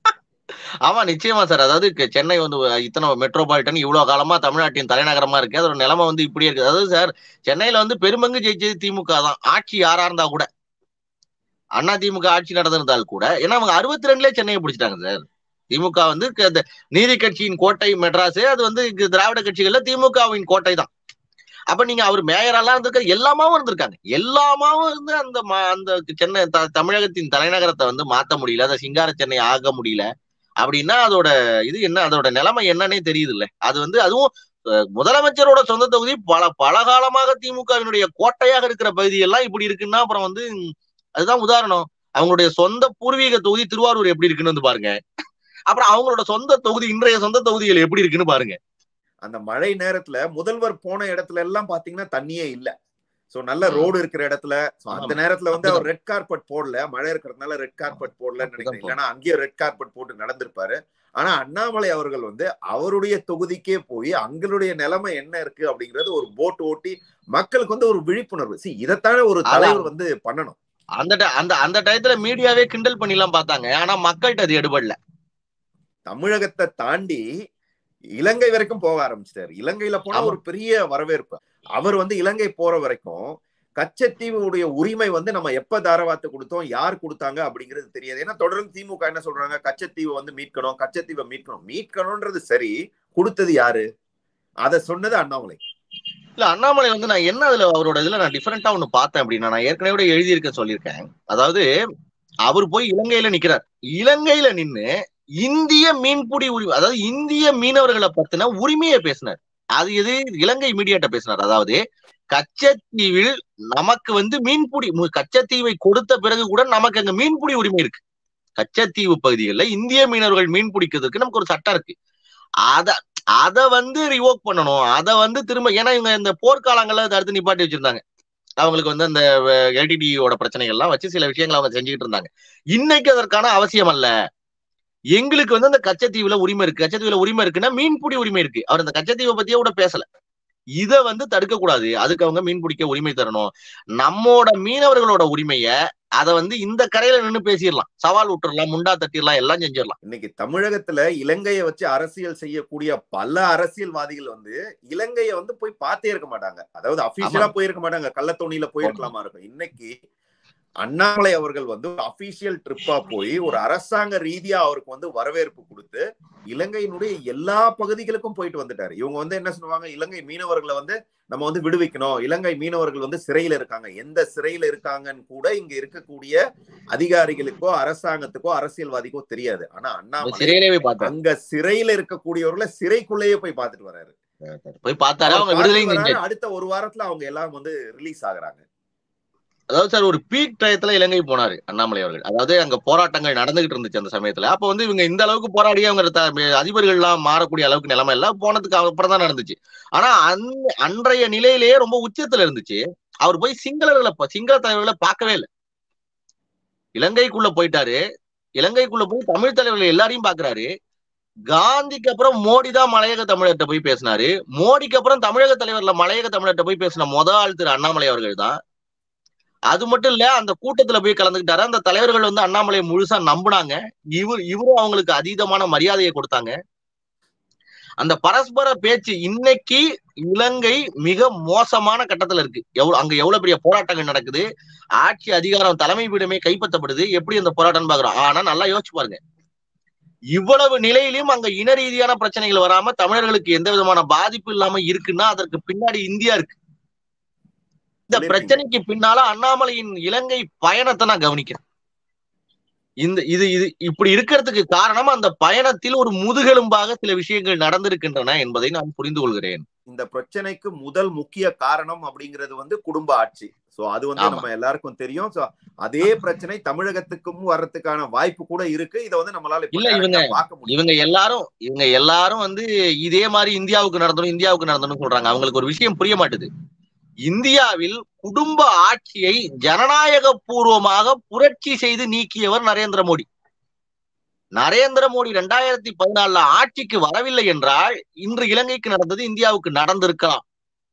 ஆமா நிச்சயமா சார் அதாவது க- சென்னை வந்து இத்தனை மெட்ரோபாலிட்டன் இவ்வளவு காலமா தமிழ்நாட்டின் தலைநகரமா இருக்கு அதோட நிலைமை வந்து இப்படியே இருக்கு அதாவது சார் சென்னையில வந்து பெரும்பங்கு ஜெயிச்சது திமுக தான் ஆட்சி யாரா இருந்தா கூட அண்ணா திமுக ஆட்சி நடந்திருந்தால் கூட ஏன்னா அவங்க அறுபத்தி ரெண்டுலயே சென்னையை பிடிச்சிட்டாங்க சார் திமுக வந்து க- இந்த நீதி கட்சியின் கோட்டை மெட்ராஸ் அது வந்து இங்க திராவிட கட்சிகள்ல திமுகவின் கோட்டை தான் அப்ப நீங்க அவர் மேயரெல்லாம் இருந்திருக்காரு எல்லாமாவும் இருந்திருக்காங்க எல்லாமாவும் இருந்து அந்த ம- அந்த சென்னை த- தமிழகத்தின் தலைநகரத்தை வந்து மாத்த முடியல அந்த சிங்கார சென்னை ஆக முடியல அப்படின்னா அதோட இது என்ன அதோட நிலைமை என்னன்னே தெரியுது இல்ல அது வந்து அதுவும் அஹ், முதலமைச்சரோட சொந்த தொகுதி பல பல காலமாக திமுகவினுடைய கோட்டையாக இருக்கிற பகுதியெல்லாம் இப்படி இருக்குன்னா அப்புறம் வந்து ம், அதுதான் உதாரணம் அவங்களுடைய சொந்த பூர்வீக தொகுதி திருவாரூர் எப்படி இருக்குன்னு வந்து பாருங்க அப்புறம் அவங்களோட சொந்த தொகுதி இன்றைய சொந்த தொகுதிகள் எப்படி இருக்குன்னு பாருங்க அந்த மழை நேரத்துல முதல்வர் போன இடத்துல எல்லாம் பாத்தீங்கன்னா தண்ணியே இல்ல சோ நல்ல ரோடு இருக்கிற இடத்துல so அந்த ஆமா. நேரத்துல வந்து அவர் ரெட் கார்பெட் போடல மழை இருக்கிறதுனால ரெட் கார்பெட் போடலன்னு நினைக்கிறேன் அப்படிதான் இல்லைன்னா அங்கேயும் ரெட் கார்பெட் போட்டு நடந்திருப்பாரு ஆனா அண்ணாமலை அவர்கள் வந்து அவருடைய தொகுதிக்கே போய் அங்களுடைய நிலைமை என்ன இருக்கு அப்படிங்கறது ஒரு போட் ஓட்டி மக்களுக்கு வந்து ஒரு விழிப்புணர்வு சி இதைத்தானே ஒரு தலைவர் வந்து பண்ணணும் அந்த ti- அந்த அந்த டயத்துல மீடியாவே கிண்டல் பண்ணிலாம் பார்த்தாங்க ஆனா மக்கள்கிட்ட அது எடுபடல தமிழகத்தை தாண்டி இலங்கை வரைக்கும் போக ஆரம்பிச்சிட்டாரு இலங்கையில போனா ஆமா. ஒரு பெரிய வரவேற்பு அவர் வந்து இலங்கை போற வரைக்கும் கச்சத்தீவுடைய உரிமை வந்து நம்ம எப்ப தாரவாத்து கொடுத்தோம் யார் கொடுத்தாங்க அப்படிங்கிறது தெரியாது ஏன்னா தொடர்ந்து திமுக என்ன சொல்றாங்க கச்சத்தீவை வந்து மீட்கணும் கச்சத்தீவை மீட்கணும் மீட்கணும்ன்றது சரி கொடுத்தது யாரு அத சொன்னது அண்ணாமலை இல்ல அண்ணாமலை வந்து நான் என்ன அதுல அவரோட இதுல நான் டிஃபரெண்டா ஒண்ணு பார்த்தேன் அப்படின்னா நான் ஏற்கனவே கூட எழுதியிருக்க சொல்லியிருக்கேன் அதாவது அவர் போய் இலங்கையில நிக்கிறார் இலங்கையில நின்னு இந்திய மீன்பிடி உரிமை அதாவது இந்திய மீனவர்களை பத்தின உரிமையை பேசினார் அது எது இலங்கை மீடியாட்ட பேசினார் அதாவது கச்சத்தீவில் நமக்கு வந்து மீன்பிடி மு- கச்சத்தீவை கொடுத்த பிறகு கூட நமக்கு அங்க மீன்பிடி உரிமை இருக்கு கச்சத்தீவு பகுதிகளில் இந்திய மீனவர்கள் மீன் பிடிக்கிறதுக்கு நமக்கு ஒரு சட்டம் இருக்கு அத அத வந்து ரிவோக் பண்ணணும் அத வந்து திரும்ப ஏன்னா இவங்க இந்த போர்க்காலங்கள்ல அதை அடுத்து நிப்பாட்டி வச்சிருந்தாங்க அவங்களுக்கு வந்து அந்த எல்டிடியோட பிரச்சனைகள்லாம் வச்சு சில விஷயங்களை அவங்க செஞ்சுக்கிட்டு இருந்தாங்க இன்னைக்கு அதற்கான அவசியம் அல்ல எங்களுக்கு வந்து அந்த கச்சத்தீவுல உரிமை இருக்கு கச்சத்தீவுல உரிமை இருக்குன்னா மீன்பிடி உரிமை இருக்கு அவர் அந்த கச்சத்தீவை பத்தியே கூட பேசல இத வந்து தடுக்க கூடாது அதுக்கு அவங்க மீன் பிடிக்க உரிமை தரணும் நம்மோட மீனவர்களோட உரிமைய அத வந்து இந்த கரையில நின்னு பேசிடலாம் சவால் விட்டுறலாம் முண்டா தட்டிடலாம் எல்லாம் செஞ்சிடலாம் இன்னைக்கு தமிழகத்துல இலங்கையை வச்சு அரசியல் செய்யக்கூடிய பல அரசியல்வாதிகள் வந்து இலங்கையை வந்து போய் பார்த்தே இருக்க மாட்டாங்க அதாவது அபிஷியலா போயிருக்க மாட்டாங்க கள்ளத்தோணியில போயிருக்கலாமா இருக்கும் இன்னைக்கு அண்ணாமலை அவர்கள் வந்து அபிஷியல் ட்ரிப்பா போய் ஒரு அரசாங்க ரீதியா அவருக்கு வந்து வரவேற்பு கொடுத்து இலங்கையினுடைய எல்லா பகுதிகளுக்கும் போயிட்டு வந்துட்டாரு இவங்க வந்து என்ன சொல்லுவாங்க இலங்கை மீனவர்களை வந்து நம்ம வந்து விடுவிக்கணும் இலங்கை மீனவர்கள் வந்து சிறையில இருக்காங்க எந்த சிறையில இருக்காங்கன்னு கூட இங்க இருக்கக்கூடிய அதிகாரிகளுக்கோ அரசாங்கத்துக்கோ அரசியல்வாதிக்கோ தெரியாது ஆனா அண்ணாமலை சிறையிலேயே பார்த்தாரு அங்க சிறையில இருக்கக்கூடியவர்களை சிறைக்குள்ளேயே போய் பார்த்துட்டு வராரு போய் பார்த்தாரு அவங்க அவர் விடுதலை பார்த்துட்டு செஞ்சாரு வராரு, அடுத்த ஒரு வாரத்துல அவங்க எல்லாம் வந்து ரிலீஸ் ஆகுறாங்க அதாவது சார் ஒரு பீக் டயத்துல இலங்கை போனாரு அண்ணாமலை அவர்கள் அதாவது அங்க போராட்டங்கள் நடந்துகிட்டு இருந்துச்சு அந்த சமயத்துல அப்ப வந்து இவங்க இந்த அளவுக்கு போராடி அவங்க த- அதிபர்கள் எல்லாம் மாறக்கூடிய அளவுக்கு நிலைமை எல்லாம் போனதுக்கு அப்புறம் தான் நடந்துச்சு ஆனா அந்த அன்றைய நிலையிலேயே ரொம்ப உச்சத்துல இருந்துச்சு அவர் போய் சிங்களர்களை ப- சிங்கள தலைவர்களை பார்க்கவே இல்லை இலங்கைக்குள்ள போயிட்டாரு இலங்கைக்குள்ள போய் தமிழ் தலைவர்கள் எல்லாரையும் பாக்குறாரு காந்திக்கு அப்புறம் மோடி தான் மலையக தமிழர்கிட்ட போய் பேசினாரு மோடிக்கு அப்புறம் தமிழக தலைவர்ல மலையக தமிழர்கிட்ட போய் பேசின முத ஆள் திரு அண்ணாமலை அவர்கள் தான் அது மட்டும் இல்ல அந்த கூட்டத்துல போய் கலந்துக்கிட்டாரு அந்த தலைவர்கள் வந்து அண்ணாமலையை முழுசா நம்புனாங்க இவர் இவரும் அவங்களுக்கு அதீதமான மரியாதையை கொடுத்தாங்க அந்த பரஸ்பர பேச்சு இன்னைக்கு இலங்கை மிக மோசமான கட்டத்துல இருக்கு எவ்வளவு அங்க எவ்வளவு பெரிய போராட்டங்கள் நடக்குது ஆட்சி அதிகாரம் தலைமை பீடமே கைப்பற்றப்படுது எப்படி அந்த போராட்டம் பாக்குறோம் ஆனா நல்லா யோசிச்சு பாருங்க இவ்வளவு நிலையிலும் அங்க இன ரீதியான பிரச்சனைகள் வராம தமிழர்களுக்கு எந்த விதமான பாதிப்பு இல்லாம இருக்குன்னா அதற்கு பின்னாடி இந்தியா இருக்கு இந்த சொல்லிருக்கீங்க. பிரச்சனைக்கு பின்னால அண்ணாமலையின் இலங்கை பயணத்தை நான் கவனிக்கிறேன் இந்த இது இது இப்படி இருக்கிறதுக்கு காரணம் அந்த பயணத்தில் ஒரு முதுகெலும்பாக சில விஷயங்கள் நடந்திருக்கின்றன என்பதை நான் புரிந்து கொள்கிறேன் இந்த பிரச்சனைக்கு முதல் முக்கிய காரணம் அப்படிங்கிறது வந்து குடும்ப ஆட்சி சோ அது வந்து ஆமா. நம்ம எல்லாருக்கும் தெரியும் சோ அதே பிரச்சனை தமிழகத்துக்கும் வர்றதுக்கான வாய்ப்பு கூட இருக்கு இதை வந்து நம்மளால இப்ப இல்ல, direct ஆ இவங்க- பார்க்க முடியும் இவங்க எல்லாரும் இவங்க எல்லாரும் வந்து இதே மாதிரி இந்தியாவுக்கு நடந்தணும் இந்தியாவுக்கு நடந்தணும் சொல்றாங்க அவங்களுக்கு ஒரு விஷயம் புரிய மாட்டுது இந்தியாவில் குடும்ப ஆட்சியை ஜனநாயக பூர்வமாக புரட்சி செய்து நீக்கியவர் நரேந்திர மோடி நரேந்திர மோடி ரெண்டாயிரத்தி பதினாலுல ஆட்சிக்கு வரவில்லை என்றால் இன்று இலங்கைக்கு நடந்தது இந்தியாவுக்கு நடந்திருக்கலாம்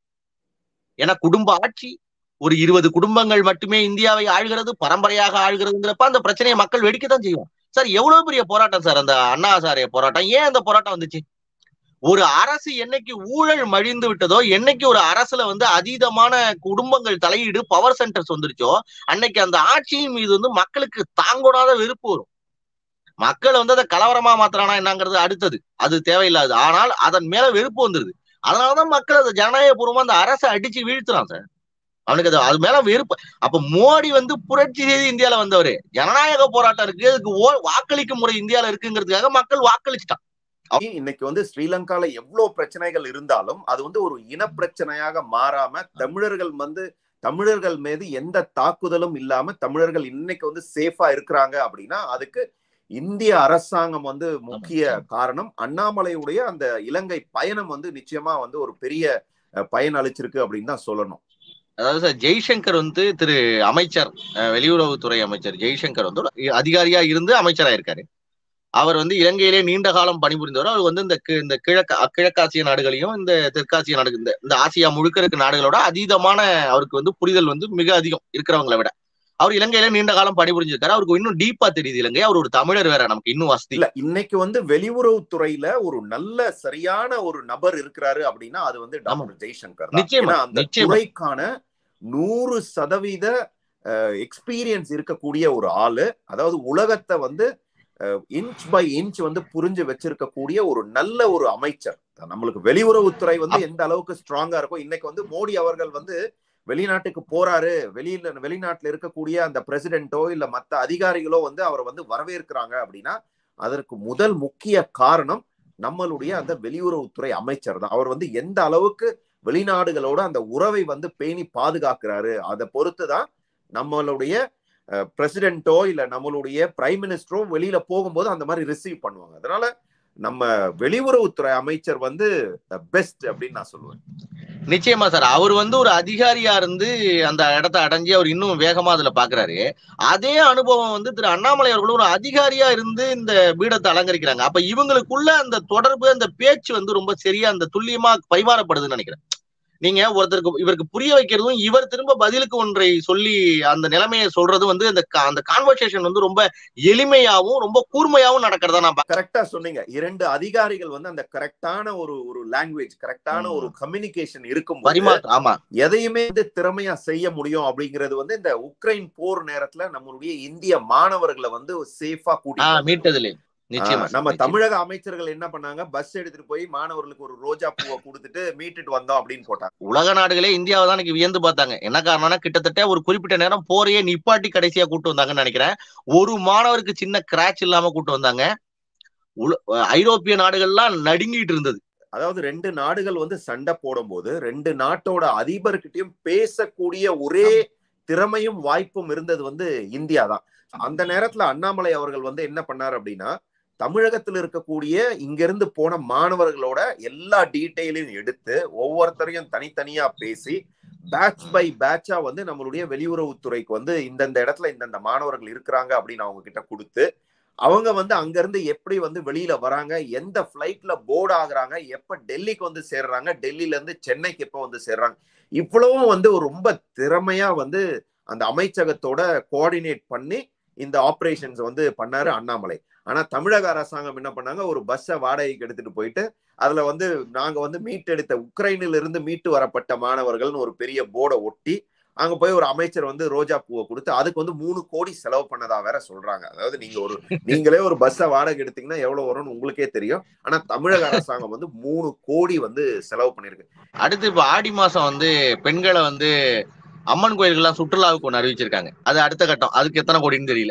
என குடும்ப ஆட்சி ஒரு இருபது குடும்பங்கள் மட்டுமே இந்தியாவை ஆள்கிறது பரம்பரையாக ஆள்கிறதுங்கிறப்ப அந்த பிரச்சனையை மக்கள் வெடிக்கத்தான் செய்வோம் சார் எவ்வளவு பெரிய போராட்டம் சார் அந்த அண்ணா ஹசாரே போராட்டம் ஏன் அந்த போராட்டம் வந்துச்சு ஒரு அரசு என்னைக்கு ஊழல் மழிந்து விட்டதோ என்னைக்கு ஒரு அரசுல வந்து அதீதமான குடும்பங்கள் தலையீடு பவர் சென்டர்ஸ் வந்துருச்சோ அன்னைக்கு அந்த ஆட்சியின் மீது வந்து மக்களுக்கு தாங்கோடாத வெறுப்பு வரும் மக்கள் வந்து அதை கலவரமா மாத்துறானா என்னங்கிறது அடுத்தது அது தேவையில்லாது ஆனால் அதன் மேல வெறுப்பு வந்துருது அதனாலதான் மக்கள் அதை ஜனநாயகபூர்வமா அந்த அரசை அடிச்சு வீழ்த்துறான் சார் அவனுக்கு அது அது மேல வெறுப்பு அப்ப மோடி வந்து புரட்சி செய்து இந்தியால வந்தவரு ஜனநாயக போராட்டம் இருக்கு அதுக்கு ஓ- வாக்களிக்கும் முறை இந்தியால இருக்குங்கிறதுக்காக மக்கள் வாக்களிச்சிட்டான் இன்னைக்கு வந்து ஸ்ரீலங்கால எவ்வளவு பிரச்சனைகள் இருந்தாலும் அது வந்து ஒரு இன பிரச்சனையாக மாறாம தமிழர்கள் வந்து தமிழர்கள் மீது எந்த தாக்குதலும் இல்லாம தமிழர்கள் இன்னைக்கு வந்து சேஃபா இருக்கிறாங்க அப்படின்னா அதுக்கு இந்திய அரசாங்கம் வந்து முக்கிய காரணம் அண்ணாமலையுடைய அந்த இலங்கை பயணம் வந்து நிச்சயமா வந்து ஒரு பெரிய அஹ், பயன் அளிச்சிருக்கு அப்படின்னு தான் சொல்லணும் அதாவது சார் ஜெய்சங்கர் வந்து திரு அமைச்சர் அஹ், வெளியுறவுத்துறை அமைச்சர் ஜெய்சங்கர் வந்து ஒரு அதிகாரியா இருந்து அமைச்சரா இருக்காரு அவர் வந்து இலங்கையிலே நீண்ட காலம் பணிபுரிந்தவர் அவர் வந்து இந்த கி- இந்த கிழக்கு கிழக்காசிய நாடுகளையும் இந்த தெற்காசிய நாடு இந்த இந்த ஆசியா முழுக்க இருக்க நாடுகளோட அதீதமான அவருக்கு வந்து புரிதல் வந்து மிக அதிகம் இருக்கிறவங்களை விட அவர் இலங்கையில நீண்ட காலம் பணிபுரிஞ்சிருக்காரு அவருக்கு இன்னும் டீப்பா தெரியுது இலங்கை அவர் ஒரு தமிழர் வேற நமக்கு இன்னும் வசதி இல்ல இன்னைக்கு வந்து வெளியுறவுத்துறையில ஒரு நல்ல சரியான ஒரு நபர் இருக்கிறாரு அப்படின்னா அது வந்து டாக்டர் ஜெய்சங்கர் தான். நிச்சயமா, ஏன்னா அந்த நிச்சயமா. துறைக்கான நூறு சதவீத எக்ஸ்பீரியன்ஸ் இருக்கக்கூடிய ஒரு ஆளு அதாவது உலகத்தை வந்து இன்ச் பை இன்ச் வந்து புரிஞ்சு வச்சிருக்கக்கூடிய ஒரு நல்ல ஒரு அமைச்சர் நம்மளுக்கு வெளியுறவுத்துறை வந்து எந்த அளவுக்கு ஸ்ட்ராங்கா இருக்கும் இன்னைக்கு வந்து மோடி அவர்கள் வந்து வெளிநாட்டுக்கு போறாரு வெளியில வெளிநாட்டுல இருக்கக்கூடிய அந்த பிரசிடென்ட்டோ இல்ல மத்த அதிகாரிகளோ வந்து அவரை வந்து வரவேற்கிறாங்க அப்படின்னா அதற்கு முதல் முக்கிய காரணம் நம்மளுடைய அந்த வெளியுறவுத்துறை அமைச்சர் தான் அவர் வந்து எந்த அளவுக்கு வெளிநாடுகளோட அந்த உறவை வந்து பேணி பாதுகாக்கிறாரு அதை பொறுத்து தான் நம்மளுடைய பிரசிடென்ட்டோ இல்ல நம்மளுடைய பிரைம் மினிஸ்டரோ வெளியில போகும்போது அந்த மாதிரி ரிசீவ் பண்ணுவாங்க அதனால நம்ம வெளியுறவுத்துறை அமைச்சர் வந்து பெஸ்ட் அப்படின்னு நான் சொல்லுவேன் நிச்சயமா சார் அவர் வந்து ஒரு அதிகாரியா இருந்து அந்த இடத்த அடைஞ்சு அவர் இன்னும் வேகமா அதுல பாக்குறாரு அதே அனுபவம் வந்து திரு அண்ணாமலை அவர்களும் ஒரு அதிகாரியா இருந்து இந்த பீடத்தை அலங்கரிக்கிறாங்க அப்ப இவங்களுக்குள்ள அந்த தொடர்பு அந்த பேச்சு வந்து ரொம்ப சரியா அந்த துல்லியமா பரிமாறப்படுதுன்னு நினைக்கிறேன் நீங்க ஒருத்தருக்கு இவருக்கு புரிய வைக்கிறதும் இவர் திரும்ப பதிலுக்கு ஒன்றை சொல்லி அந்த நிலைமையை சொல்றதும் வந்து அந்த கா- அந்த கான்வர்சேஷன் வந்து ரொம்ப எளிமையாவும் ரொம்ப கூர்மையாவும் நடக்கிறதா நான் பாக்குறேன். கரெக்டா சொன்னீங்க இரண்டு அதிகாரிகள் வந்து அந்த கரெக்டான ஒரு ஒரு லாங்குவேஜ் கரெக்டான ம். ஒரு கம்யூனிகேஷன் இருக்கும்போது பரிமாற்றம் ஆமா எதையுமே வந்து திறமையா செய்ய முடியும் அப்படிங்கிறது வந்து இந்த உக்ரைன் போர் நேரத்துல நம்மளுடைய இந்திய மாணவர்களை வந்து சேஃபா ஆஹ் கூட்டி மீட்டதுல நிச்சயமா ஆஹ் நம்ம நிச்சயமா. தமிழக அமைச்சர்கள் என்ன பண்ணாங்க பஸ் எடுத்துட்டு போய் மாணவர்களுக்கு ஒரு ரோஜா பூவை கொடுத்துட்டு மீட்டுட்டு வந்தோம் அப்படின்னு போட்டாங்க உலக நாடுகளே இந்தியாவை தான் இன்னைக்கு வியந்து பார்த்தாங்க என்ன காரணம்னா கிட்டத்தட்ட ஒரு குறிப்பிட்ட நேரம் போரையே நிப்பாட்டி கடைசியா கூட்டு வந்தாங்கன்னு நினைக்கிறேன் ஒரு மாணவருக்கு சின்ன கிராச் இல்லாம கூட்டு வந்தாங்க உல- ஐரோப்பிய நாடுகள்லாம் நடுங்கிட்டு இருந்தது அதாவது ரெண்டு நாடுகள் வந்து சண்டை போடும்போது ரெண்டு நாட்டோட அதிபர்கிட்டயும் பேசக்கூடிய ஒரே திறமையும் வாய்ப்பும் இருந்தது வந்து இந்தியா தான் அந்த நேரத்துல அண்ணாமலை அவர்கள் வந்து என்ன பண்ணாரு அப்படின்னா தமிழகத்தில் இருக்கக்கூடிய இங்கிருந்து போன மாணவர்களோட எல்லா டீட்டெயிலையும் எடுத்து ஒவ்வொருத்தரையும் தனித்தனியா பேசி பேட்ச் பை பேட்சா வந்து நம்மளுடைய வெளியுறவுத்துறைக்கு வந்து இந்தந்த இடத்துல இந்தந்த மாணவர்கள் இருக்கிறாங்க அப்படின்னு அவங்க கிட்ட கொடுத்து அவங்க வந்து அங்கிருந்து எப்படி வந்து வெளியில வராங்க எந்த ஃபிளைட்ல போர்டு ஆகுறாங்க எப்ப டெல்லிக்கு வந்து சேர்றாங்க டெல்லியில இருந்து சென்னைக்கு எப்ப வந்து சேர்றாங்க இவ்வளவும் வந்து ஒரு ரொம்ப திறமையா வந்து அந்த அமைச்சகத்தோட கோஆர்டினேட் பண்ணி இந்த ஆபரேஷன்ஸ் வந்து பண்ணாரு அண்ணாமலை ஆனா தமிழக அரசாங்கம் என்ன பண்ணாங்க ஒரு பஸ்ஸை வாடகைக்கு எடுத்துட்டு போயிட்டு அதுல வந்து நாங்க வந்து மீட்டெடுத்த உக்ரைனில் இருந்து மீட்டு வரப்பட்ட மாணவர்கள்னு ஒரு பெரிய போர்டை ஒட்டி அங்க போய் ஒரு அமைச்சர் வந்து ரோஜா பூவை கொடுத்து அதுக்கு வந்து மூணு கோடி செலவு பண்ணதா வேற சொல்றாங்க அதாவது நீங்க ஒரு நீங்களே ஒரு பஸ்ஸை வாடகை எடுத்தீங்கன்னா எவ்வளவு வரும்னு உங்களுக்கே தெரியும் ஆனா தமிழக அரசாங்கம் வந்து மூணு கோடி வந்து செலவு பண்ணிருக்கு அடுத்து இப்ப ஆடி மாசம் வந்து பெண்களை வந்து அம்மன் கோயில்கள்லாம் சுற்றுலாவுக்கு ஒண்ணு அறிவிச்சிருக்காங்க அது அடுத்த கட்டம் அதுக்கு எத்தனை கோடின்னு தெரியல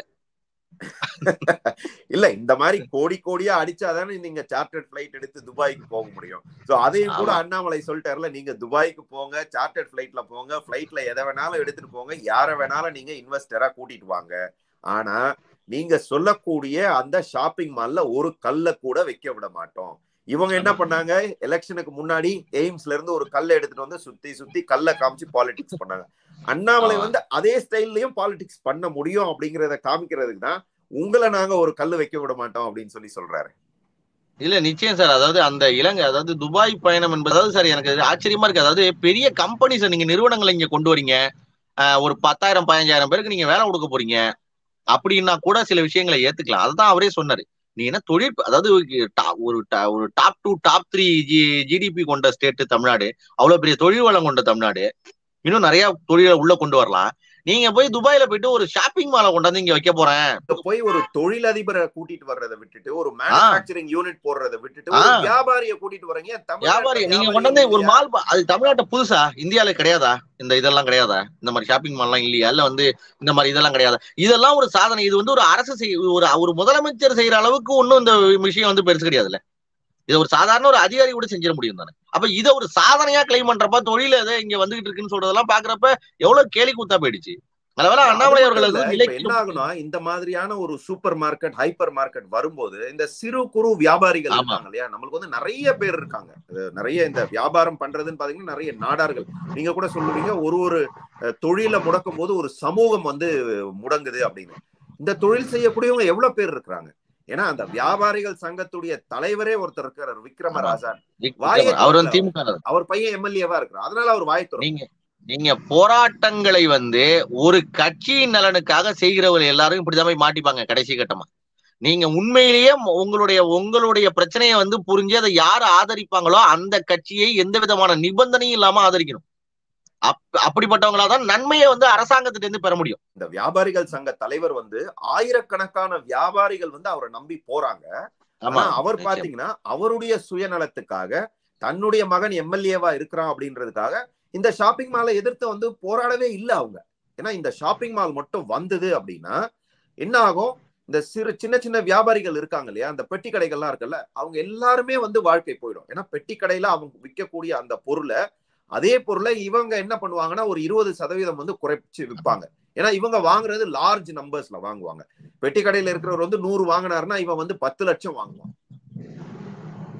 இல்ல இந்த மாதிரி கோடி கோடியா அடிச்சாதானே நீங்க சார்ட்டர்ட் பிளைட் எடுத்து துபாய்க்கு போக முடியும் சோ அதையும் கூட ஆமா. அண்ணாமலை சொல்லிட்டாருல நீங்க துபாய்க்கு போங்க சார்ட்டர்ட் பிளைட்ல போங்க பிளைட்ல எதை வேணாலும் எடுத்துட்டு போங்க யார வேணாலும் நீங்க இன்வெஸ்டரா கூட்டிட்டு வாங்க ஆனா நீங்க சொல்லக்கூடிய அந்த ஷாப்பிங் மால்ல ஒரு கல்ல கூட வைக்க விட மாட்டோம் இவங்க என்ன ஆமா. பண்ணாங்க எலெக்ஷனுக்கு முன்னாடி எய்ம்ஸ்ல இருந்து ஒரு கல்லை எடுத்துட்டு வந்து சுத்தி சுத்தி கல்லை காமிச்சு பாலிடிக்ஸ் பண்ணாங்க அண்ணாமலை ஆமா. வந்து அதே ஸ்டைல்லயும் பாலிடிக்ஸ் பண்ண முடியும் அப்படிங்கறத காமிக்கிறதுக்கு தான் உங்களை நாங்க ஒரு கல்லு வைக்க விட மாட்டோம் அப்படின்னு சொல்லி சொல்றாரு இல்ல நிச்சயம் சார் அதாவது அந்த இலங்கை அதாவது துபாய் பயணம் என்பது அதாவது சார் எனக்கு இது ஆச்சரியமா இருக்கு அதாவது பெரிய கம்பெனிஸ் நீங்க நிறுவனங்களை இங்க கொண்டு வரீங்க ஆஹ் ஒரு பத்தாயிரம் பதினஞ்சாயிரம் பேருக்கு நீங்க வேலை கொடுக்க போறீங்க அப்படின்னா கூட சில விஷயங்களை ஏத்துக்கலாம் அதுதான் அவரே சொன்னாரு நீ என்ன தொழில் அதாவது டா- ஒரு டா- ஒரு top two top three G GDP கொண்ட ஸ்டேட் தமிழ்நாடு அவ்வளவு பெரிய தொழில் வளம் கொண்ட தமிழ்நாடு இன்னும் நிறைய தொழிலை உள்ள கொண்டு வரலாம் நீங்க போய் துபாயில போயிட்டு ஒரு ஷாப்பிங் மாலை கொண்டாந்து இங்க வைக்க போறேன் இங்க போய் ஒரு தொழிலதிபரை கூட்டிட்டு வர்றதை விட்டுட்டு ஒரு மேனுபேக்சரிங் யூனிட் போடுறதை விட்டுட்டு ஒரு ஆ. வியாபாரிய கூட்டிட்டு வர்றீங்க தமிழ்நாட்டுல வியாபாரி நீங்க வியாபாரி கொண்டு வந்து ஒரு இல்லையா? மால் ப- அது தமிழ்நாட்டை புதுசா இந்தியால கிடையாதா இந்த இதெல்லாம் கிடையாதா இந்த மாதிரி ஷாப்பிங் மால்லாம் இல்லையா இல்ல வந்து இந்த மாதிரி இதெல்லாம் கிடையாதா இதெல்லாம் ஒரு சாதனை இது வந்து ஒரு அரசு செய் ஒரு ஒரு முதலமைச்சர் செய்யற அளவுக்கு ஒண்ணும் இந்த விஷயம் வந்து பெருசு கிடையாதுல்ல இது ஒரு சாதாரண ஒரு அதிகாரி கூட செஞ்சிட முடியும் தானே அப்ப இதை ஒரு சாதனையா கிளைம் பண்றப்ப தொழில் எதை இங்க வந்துகிட்டு இருக்குன்னு சொல்றதெல்லாம் பாக்குறப்ப எவ்வளவு கேலி கூத்தா போயிடுச்சு நல்லவேளை அது அண்ணாமலை மட்டும் அவர்கள் இல்ல, வந்து இப்ப நிலைக்கு என்ன ஆகுனா இந்த மாதிரியான ஒரு சூப்பர் மார்க்கெட் ஹைப்பர் மார்க்கெட் வரும்போது இந்த சிறு குறு வியாபாரிகள் ஆமா. இருக்காங்க இல்லையா நம்மளுக்கு வந்து நிறைய பேர் இருக்காங்க இது நிறைய இந்த வியாபாரம் பண்றதுன்னு பாத்தீங்கன்னா நிறைய நாடார்கள் நீங்க கூட சொல்லுவீங்க ஒரு ஒரு அஹ், தொழிலை முடக்கும் போது ஒரு சமூகம் வந்து முடங்குது அப்படின்னு இந்த தொழில் செய்யக்கூடியவங்க எவ்வளவு பேர் இருக்கிறாங்க ஏன்னா அந்த வியாபாரிகள் சங்கத்துடைய தலைவரே ஒருத்தர் இருக்காரு விக்ரமராஜா வாயை அவர் வந்து திறக்கல திமுக அவர் பையன் எம்எல்ஏவா இருக்கிறார் அதனால அவர் வாய் திறக்கல. நீங்க நீங்க போராட்டங்களை வந்து ஒரு கட்சியின் நலனுக்காக செய்கிறவர்கள் எல்லாரும் இப்படிதான் போய் மாட்டிப்பாங்க கடைசி கட்டமா நீங்க உண்மையிலேயே ம- உங்களுடைய உங்களுடைய பிரச்சனையை வந்து புரிஞ்சு அதை யார் ஆதரிப்பாங்களோ அந்த கட்சியை எந்த விதமான நிபந்தனையும் இல்லாம ஆதரிக்கணும் அப் அப்படிப்பட்டவங்களா தான் நன்மையை வந்து அரசாங்கத்திட்ட இருந்து பெற முடியும் இந்த வியாபாரிகள் சங்க தலைவர் வந்து ஆயிரக்கணக்கான வியாபாரிகள் வந்து அவரை நம்பி போறாங்க ஆமா ஆனா அவர் நிச்சயம். பாத்தீங்கன்னா அவருடைய சுயநலத்துக்காக தன்னுடைய மகன் எம்எல்ஏவா இருக்கிறான் அப்படின்றதுக்காக இந்த ஷாப்பிங் மாலை எதிர்த்து வந்து போராடவே இல்லை அவங்க ஏன்னா இந்த ஷாப்பிங் மால் மட்டும் வந்தது அப்படின்னா என்ன ஆகும் இந்த சிறு சின்ன சின்ன வியாபாரிகள் இருக்காங்க இல்லையா அந்த பெட்டி கடைகள்லாம் இருக்குல்ல அவங்க எல்லாருமே வந்து வாழ்க்கை போயிடும் ஏன்னா பெட்டி கடையில அவங்க விற்கக்கூடிய அந்த பொருளை அதே பொருளை இவங்க என்ன பண்ணுவாங்கன்னா ஒரு இருபது சதவீதம் வந்து குறைச்சு விற்பாங்க ஏன்னா இவங்க வாங்குறது லார்ஜ் நம்பர்ஸ்ல வாங்குவாங்க பெட்டி கடையில இருக்கிறவர் வந்து நூறு வாங்கினாருன்னா இவன் வந்து பத்து லட்சம் வாங்குவான்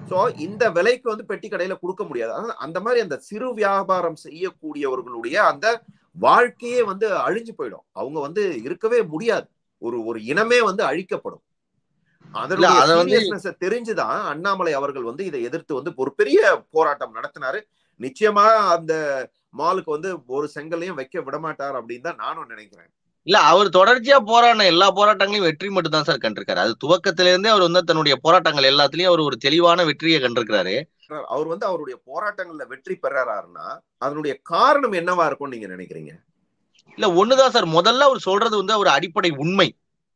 சோ இந்த விலைக்கு வந்து பெட்டி கடையில கொடுக்க முடியாது அதாவது அந்த மாதிரி அந்த சிறு வியாபாரம் செய்யக்கூடியவர்களுடைய அந்த வாழ்க்கையே வந்து அழிஞ்சு போயிடும் அவங்க வந்து இருக்கவே முடியாது ஒரு ஒரு இனமே வந்து அழிக்கப்படும் அதனுடைய அத வந்து- seriousness அ தெரிஞ்சுதான் அண்ணாமலை அவர்கள் வந்து இதை எதிர்த்து வந்து ஒரு பெரிய போராட்டம் நடத்தினாரு நிச்சயமா அந்த மாலுக்கு வந்து ஒரு செங்கலையும் வைக்க விடமாட்டார் அப்படின்னு தான் நானும் நினைக்கிறேன் இல்ல அவர் தொடர்ச்சியா போராடின எல்லா போராட்டங்களையும் வெற்றி மட்டும் தான் சார் கண்டிருக்காரு அது துவக்கத்தில இருந்தே அவர் வந்து தன்னுடைய போராட்டங்கள் எல்லாத்துலயும் அவர் ஒரு தெளிவான வெற்றியை கண்டிருக்கிறாரு அவர் வந்து அவருடைய போராட்டங்கள்ல வெற்றி பெறாருன்னா அதனுடைய காரணம் என்னவா இருக்கும் நீங்க நினைக்கிறீங்க இல்ல ஒண்ணுதான் சார் முதல்ல அவர் சொல்றது வந்து அவர் அடிப்படை உண்மை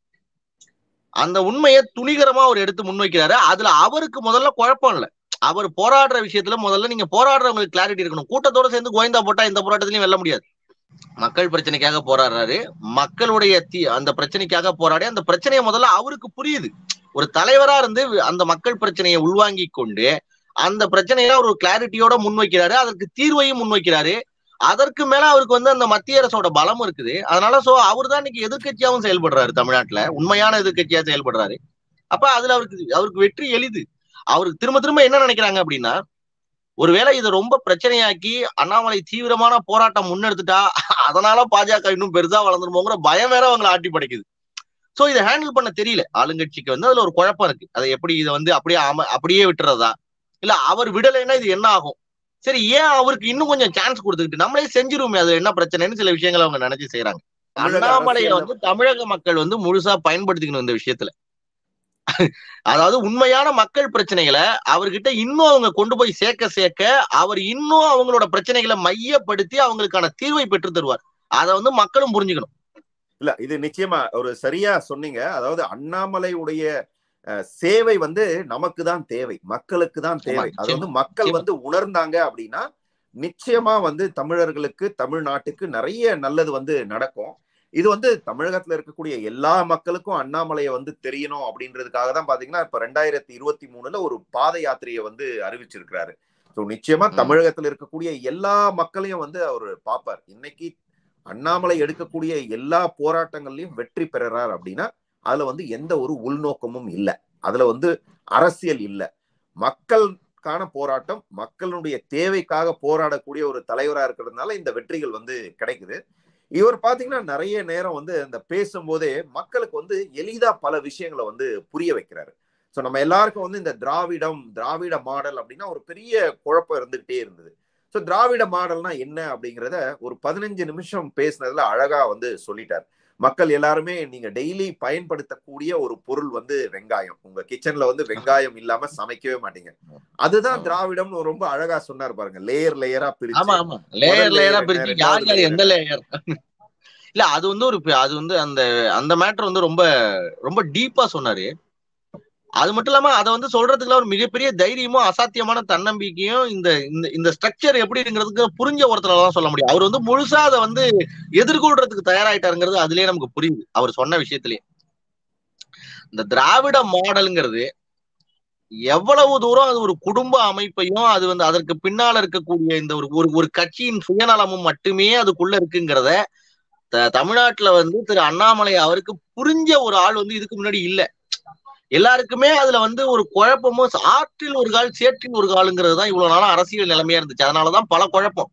அந்த உண்மையை துணிகரமா அவர் எடுத்து முன்வைக்கிறாரு அதுல அவருக்கு முதல்ல குழப்பம் இல்ல அவர் போராடுற விஷயத்துல முதல்ல நீங்க போராடுறவங்களுக்கு கிளாரிட்டி இருக்கணும் கூட்டத்தோட சேர்ந்து கோயந்தா போட்டா இந்த போராட்டத்திலையும் வெல்ல முடியாது மக்கள் பிரச்சனைக்காக போராடுறாரு மக்களுடைய தீ அந்த பிரச்சனைக்காக போராடி அந்த பிரச்சனையை முதல்ல அவருக்கு புரியுது ஒரு தலைவரா இருந்து அந்த மக்கள் பிரச்சனையை உள்வாங்கி கொண்டு அந்த பிரச்சனையை ஒரு கிளாரிட்டியோட முன்வைக்கிறாரு அதற்கு தீர்வையும் முன்வைக்கிறாரு அதற்கு மேல அவருக்கு வந்து அந்த மத்திய அரசோட பலம் இருக்குது அதனால சோ அவர் தான் இன்னைக்கு எதிர்கட்சியாவும் செயல்படுறாரு தமிழ்நாட்டுல உண்மையான எதிர்கட்சியா செயல்படுறாரு அப்ப அதுல அவருக்கு அவருக்கு வெற்றி எளிது அவருக்கு திரும்ப திரும்ப என்ன நினைக்கிறாங்க அப்படின்னா ஒருவேளை இதை ரொம்ப பிரச்சனையாக்கி அண்ணாமலை தீவிரமான போராட்டம் முன்னெடுத்துட்டா அதனால பாஜக இன்னும் பெருசா வளர்ந்துருமோங்கிற பயம் வேற அவங்களை ஆட்டி படைக்குது சோ இதை ஹேண்டில் பண்ண தெரியல ஆளுங்கட்சிக்கு வந்து அதுல ஒரு குழப்பம் இருக்கு அதை எப்படி இதை வந்து அப்படியே அம அப்படியே விட்டுறதா இல்ல அவர் விடலைன்னா இது என்ன ஆகும் சரி ஏன் அவருக்கு இன்னும் கொஞ்சம் சான்ஸ் கொடுத்துக்கிட்டு நம்மளே செஞ்சிருவோமே அது என்ன பிரச்சனைன்னு சில விஷயங்களை அவங்க நினைச்சு செய்யறாங்க தமிழக அண்ணாமலையை அரசியல்ல- வந்து தமிழக மக்கள் வந்து முழுசா பயன்படுத்திக்கணும் இந்த விஷயத்துல அதாவது உண்மையான மக்கள் பிரச்சனைகளை அவர்கிட்ட இன்னும் அவங்க கொண்டு போய் சேர்க்க சேர்க்க அவர் இன்னும் அவங்களோட பிரச்சனைகளை மையப்படுத்தி அவங்களுக்கான தீர்வை பெற்று தருவார் அதை வந்து மக்களும் புரிஞ்சுக்கணும் இல்ல இது நிச்சயமா ஒரு சரியா சொன்னீங்க அதாவது அண்ணாமலையுடைய அஹ், சேவை வந்து நமக்கு தான் தேவை மக்களுக்கு தான் தேவை ஆமா, அது வந்து மக்கள் நிச்சயமா. வந்து உணர்ந்தாங்க அப்படின்னா நிச்சயமா வந்து தமிழர்களுக்கு தமிழ்நாட்டுக்கு நிறைய நல்லது வந்து நடக்கும் இது வந்து தமிழகத்துல இருக்கக்கூடிய எல்லா மக்களுக்கும் அண்ணாமலையை வந்து தெரியணும் அப்படின்றதுக்காக தான் பாத்தீங்கன்னா இப்ப ரெண்டாயிரத்தி இருபத்தி மூணுல ஒரு பாத யாத்திரையை வந்து அறிவிச்சிருக்கிறாரு ஸோ நிச்சயமா ம். தமிழகத்துல இருக்கக்கூடிய எல்லா மக்களையும் வந்து அவர் பார்ப்பார் இன்னைக்கு அண்ணாமலை எடுக்கக்கூடிய எல்லா போராட்டங்கள்லயும் வெற்றி பெறுறார் அப்படின்னா அதுல வந்து எந்த ஒரு உள்நோக்கமும் இல்லை அதுல வந்து அரசியல் இல்லை மக்களுக்கான போராட்டம் மக்களுடைய தேவைக்காக போராடக்கூடிய ஒரு தலைவரா இருக்கிறதுனால இந்த வெற்றிகள் வந்து கிடைக்குது இவர் பாத்தீங்கன்னா நிறைய நேரம் வந்து அந்த பேசும்போதே மக்களுக்கு வந்து எளிதா பல விஷயங்களை வந்து புரிய வைக்கிறாரு ஸோ நம்ம எல்லாருக்கும் வந்து இந்த திராவிடம் திராவிட மாடல் அப்படின்னா ஒரு பெரிய குழப்பம் இருந்துகிட்டே இருந்தது ஸோ திராவிட மாடல்னா என்ன அப்படிங்கிறத ஒரு பதினஞ்சு நிமிஷம் பேசினதுல அழகா வந்து சொல்லிட்டார் மக்கள் எல்லாருமே நீங்க டெய்லி பயன்படுத்தக்கூடிய ஒரு பொருள் வந்து வெங்காயம் உங்க கிச்சன்ல வந்து வெங்காயம் இல்லாம சமைக்கவே மாட்டீங்க அதுதான் ஆமா. திராவிடம்னு ரொம்ப அழகா சொன்னார் பாருங்க லேயர் லேயரா ஆமா பிரிச்சு ஆமா லேயர் முதல் லேயரா layer பிரிச்சு என்ன, யார் யார் ரெண்டாவது எந்த லேயர் இல்ல அது வந்து ஒரு பி- அது வந்து அந்த அந்த மேட்டர் வந்து ரொம்ப ரொம்ப டீப்பா சொன்னாரு அது மட்டும் இல்லாம அதை வந்து சொல்றதுக்குலாம் ஒரு மிகப்பெரிய தைரியமும் அசாத்தியமான தன்னம்பிக்கையும் இந்த இந்த இந்த ஸ்ட்ரக்சர் எப்படிங்கிறதுக்கு புரிஞ்ச ஒருத்தரால தான் சொல்ல முடியும் அவர் வந்து முழுசா அதை வந்து எதிர்கொள்றதுக்கு தயாராயிட்டாருங்கிறது அதுலயே நமக்கு புரியுது அவர் சொன்ன விஷயத்திலேயே இந்த திராவிட மாடல்ங்கிறது எவ்வளவு தூரம் அது ஒரு குடும்ப அமைப்பையும் அது வந்து அதற்கு பின்னால இருக்கக்கூடிய இந்த ஒரு ஒரு ஒரு கட்சியின் சுயநலமும் மட்டுமே அதுக்குள்ள இருக்குங்கிறத த- தமிழ்நாட்டுல வந்து திரு அண்ணாமலை அவருக்கு புரிஞ்ச ஒரு ஆள் வந்து இதுக்கு முன்னாடி இல்ல எல்லாருக்குமே அதுல வந்து ஒரு குழப்பமும் ஆற்றில் ஒரு கால் சேற்றில் ஒரு காலுங்கிறது தான் இவ்வளவு நாளா அரசியல் நிலைமையா இருந்துச்சு அதனாலதான் பல குழப்பம்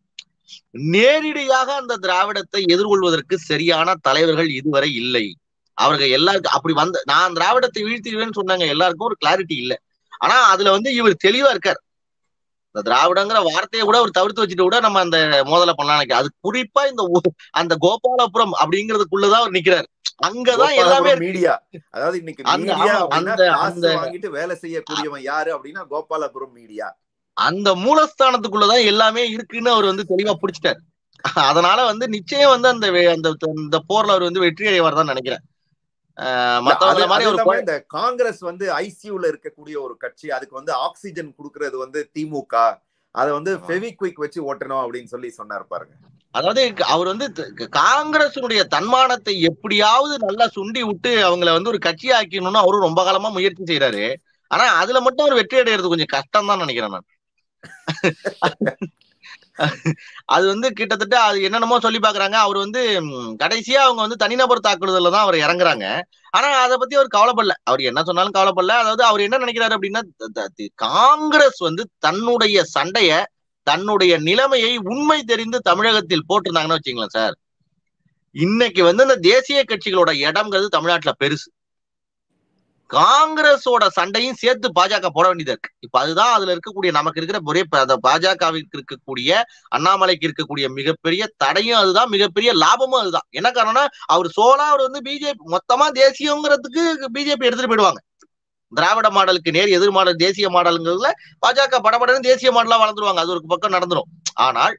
நேரடியாக அந்த திராவிடத்தை எதிர்கொள்வதற்கு சரியான தலைவர்கள் இதுவரை இல்லை அவர்கள் எல்லாருக்கும் அப்படி வந்த நான் திராவிடத்தை வீழ்த்திடுவேன்னு சொன்னாங்க எல்லாருக்கும் ஒரு கிளாரிட்டி இல்ல ஆனா அதுல வந்து இவர் தெளிவா இருக்கார் இந்த திராவிடங்கிற வார்த்தையை கூட அவர் தவிர்த்து வச்சுட்டு கூட நம்ம அந்த மோதலை பண்ணலாம் நினைக்கிறேன் அது குறிப்பா இந்த ஊ- அந்த கோபாலபுரம் அப்படிங்கிறதுக்குள்ளதான் அவர் நிக்கிறார் அங்கதான் எல்லாமே இருக்கு. மீடியா அதாவது இன்னைக்கு அந்த- மீடியா ஆமா, அப்படின்னா அந்த- காசு அந்த- வாங்கிட்டு வேலை செய்யக்கூடியவன் யாரு அப்படின்னா கோபாலபுரம் மீடியா அந்த மூலஸ்தானத்துக்குள்ளதான் எல்லாமே இருக்குன்னு அவர் வந்து தெளிவா புடிச்சிட்டாரு அதனால வந்து நிச்சயம் வந்து அந்த வே- அந்த இந்த போர்ல அவர் வந்து வெற்றி அடைவார் தான் நினைக்கிறேன் ஆஹ் மத்தவங்கள அது- மாதிரி அது ஒரு இல்லாம இந்த காங்கிரஸ் வந்து ஐசியூல இருக்கக்கூடிய ஒரு கட்சி அதுக்கு வந்து ஆக்சிஜன் கொடுக்கறது வந்து திமுக அதை வந்து ஆ. ஃபெவிக்விக் வச்சு ஓட்டணும் அப்படின்னு சொல்லி சொன்னார் பாருங்க அதாவது அவர் வந்து த- காங்கிரசுடைய தன்மானத்தை எப்படியாவது நல்லா சுண்டி விட்டு அவங்கள வந்து ஒரு கட்சி ஆக்கணும்னு அவரும் ரொம்ப காலமா முயற்சி செய்யறாரு ஆனா அதுல மட்டும் அவர் வெற்றி அடைகிறது கொஞ்சம் கஷ்டம் தான் நினைக்கிறேன் நான் அது வந்து கிட்டத்தட்ட அது என்னென்னமோ சொல்லி பாக்குறாங்க அவர் வந்து ம், கடைசியா அவங்க வந்து தனிநபர் தாக்குதல்ல தான் அவர் இறங்குறாங்க ஆனா அதை பத்தி அவர் கவலைப்படல அவர் என்ன சொன்னாலும் கவலைப்படல அதாவது அவர் என்ன நினைக்கிறாரு அப்படின்னா த- த- தி- காங்கிரஸ் வந்து தன்னுடைய சண்டைய தன்னுடைய நிலைமையை உண்மை தெரிந்து தமிழகத்தில் போட்டிருந்தாங்கன்னு வச்சுங்களேன் சார் இன்னைக்கு வந்து இந்த தேசிய கட்சிகளோட இடம்ங்கிறது தமிழ்நாட்டுல பெருசு காங்கிரஸோட சண்டையும் சேர்த்து பாஜக போட வேண்டியதா இருக்கு இப்ப அதுதான் அதுல இருக்கக்கூடிய நமக்கு இருக்கிற ஒரே ப- அந்த பாஜகவிற்கு இருக்கக்கூடிய அண்ணாமலைக்கு இருக்கக்கூடிய மிகப்பெரிய தடையும் அதுதான் மிகப்பெரிய லாபமும் அதுதான் என்ன காரணம்னா அவர் சோலா அவர் வந்து பிஜேபி மொத்தமா தேசியங்கிறதுக்கு பிஜேபி எடுத்துட்டு போயிடுவாங்க திராவிட மாடலுக்கு நேர் எதிர் மாடல் தேசிய மாடலுங்கிறதுல பாஜக படபடன்னு தேசிய மாடலா வளர்ந்துருவாங்க அது ஒரு பக்கம் நடந்துரும் ஆனால்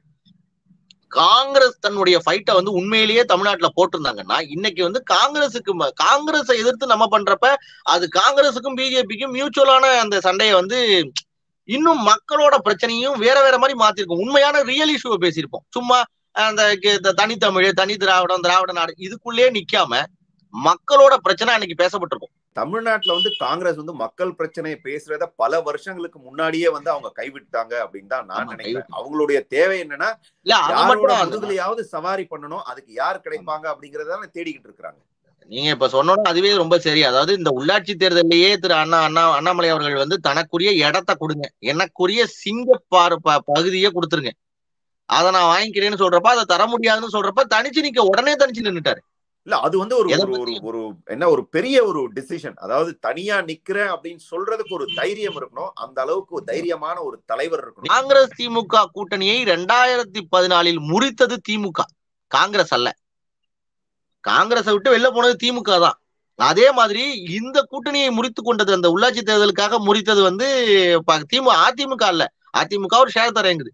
காங்கிரஸ் தன்னுடைய ஃபைட்டை வந்து உண்மையிலேயே தமிழ்நாட்டுல போட்டிருந்தாங்கன்னா இன்னைக்கு வந்து காங்கிரஸுக்கு ம- காங்கிரஸை எதிர்த்து நம்ம பண்றப்ப அது காங்கிரஸுக்கும் பிஜேபிக்கும் மியூச்சுவலான அந்த சண்டையை வந்து இன்னும் மக்களோட பிரச்சனையும் வேற வேற மாதிரி மாத்திருக்கும் உண்மையான ரியல் இஷ்யூவை பேசியிருப்போம் சும்மா அந்த கே- இந்த தனித்தமிழ் தனி திராவிடம் திராவிட நாடு இதுக்குள்ளேயே நிக்காம மக்களோட பிரச்சனை அன்னைக்கு பேசப்பட்டிருக்கும் தமிழ்நாட்டுல வந்து காங்கிரஸ் வந்து மக்கள் பிரச்சனையை பேசுறத பல வருஷங்களுக்கு முன்னாடியே வந்து அவங்க கைவிட்டாங்க அப்படின்னு தான் நான் ஆமா, நினைக்கிறேன் அவங்களுடைய தேவை என்னன்னா இல்ல அது யாரோட மட்டும் அந்த- முதுகுலையாவது சவாரி பண்ணணும் அதுக்கு யார் கிடைப்பாங்க அப்படிங்கறத தேடிக்கிட்டு இருக்காங்க நீங்க இப்ப சொன்னோட அதுவே ரொம்ப சரி அதாவது இந்த உள்ளாட்சி தேர்தலிலேயே திரு அண்ணா அண்ணா அண்ணாமலை அவர்கள் வந்து தனக்குரிய இடத்த கொடுங்க எனக்குரிய சிங்கப்பாறு ப- பகுதியை கொடுத்துருங்க அதை நான் வாங்கிக்கிறேன்னு சொல்றப்ப அதை தர முடியாதுன்னு சொல்றப்ப தனிச்சு நிக்க உடனே தனிச்சு நின்னுட்டாரு இல்ல அது வந்து ஒரு எதை ஒரு ஒரு பத்தியும்? ஒரு என்ன ஒரு பெரிய ஒரு டிசிஷன் அதாவது தனியா நிக்கிறேன் அப்படின்னு சொல்றதுக்கு ஒரு தைரியம் இருக்கணும் அந்த அளவுக்கு ஒரு தைரியமான ஒரு தலைவர் இருக்கணும் காங்கிரஸ் திமுக கூட்டணியை ரெண்டாயிரத்தி பதினாலில் முறித்தது திமுக காங்கிரஸ் அல்ல காங்கிரஸை விட்டு வெளில போனது திமுக தான் அதே மாதிரி இந்த கூட்டணியை முறித்து கொண்டது அந்த உள்ளாட்சி தேர்தலுக்காக முறித்தது வந்து ப- திமு அதிமுக அல்ல அதிமுக ஒரு ஷேர் தரேங்குது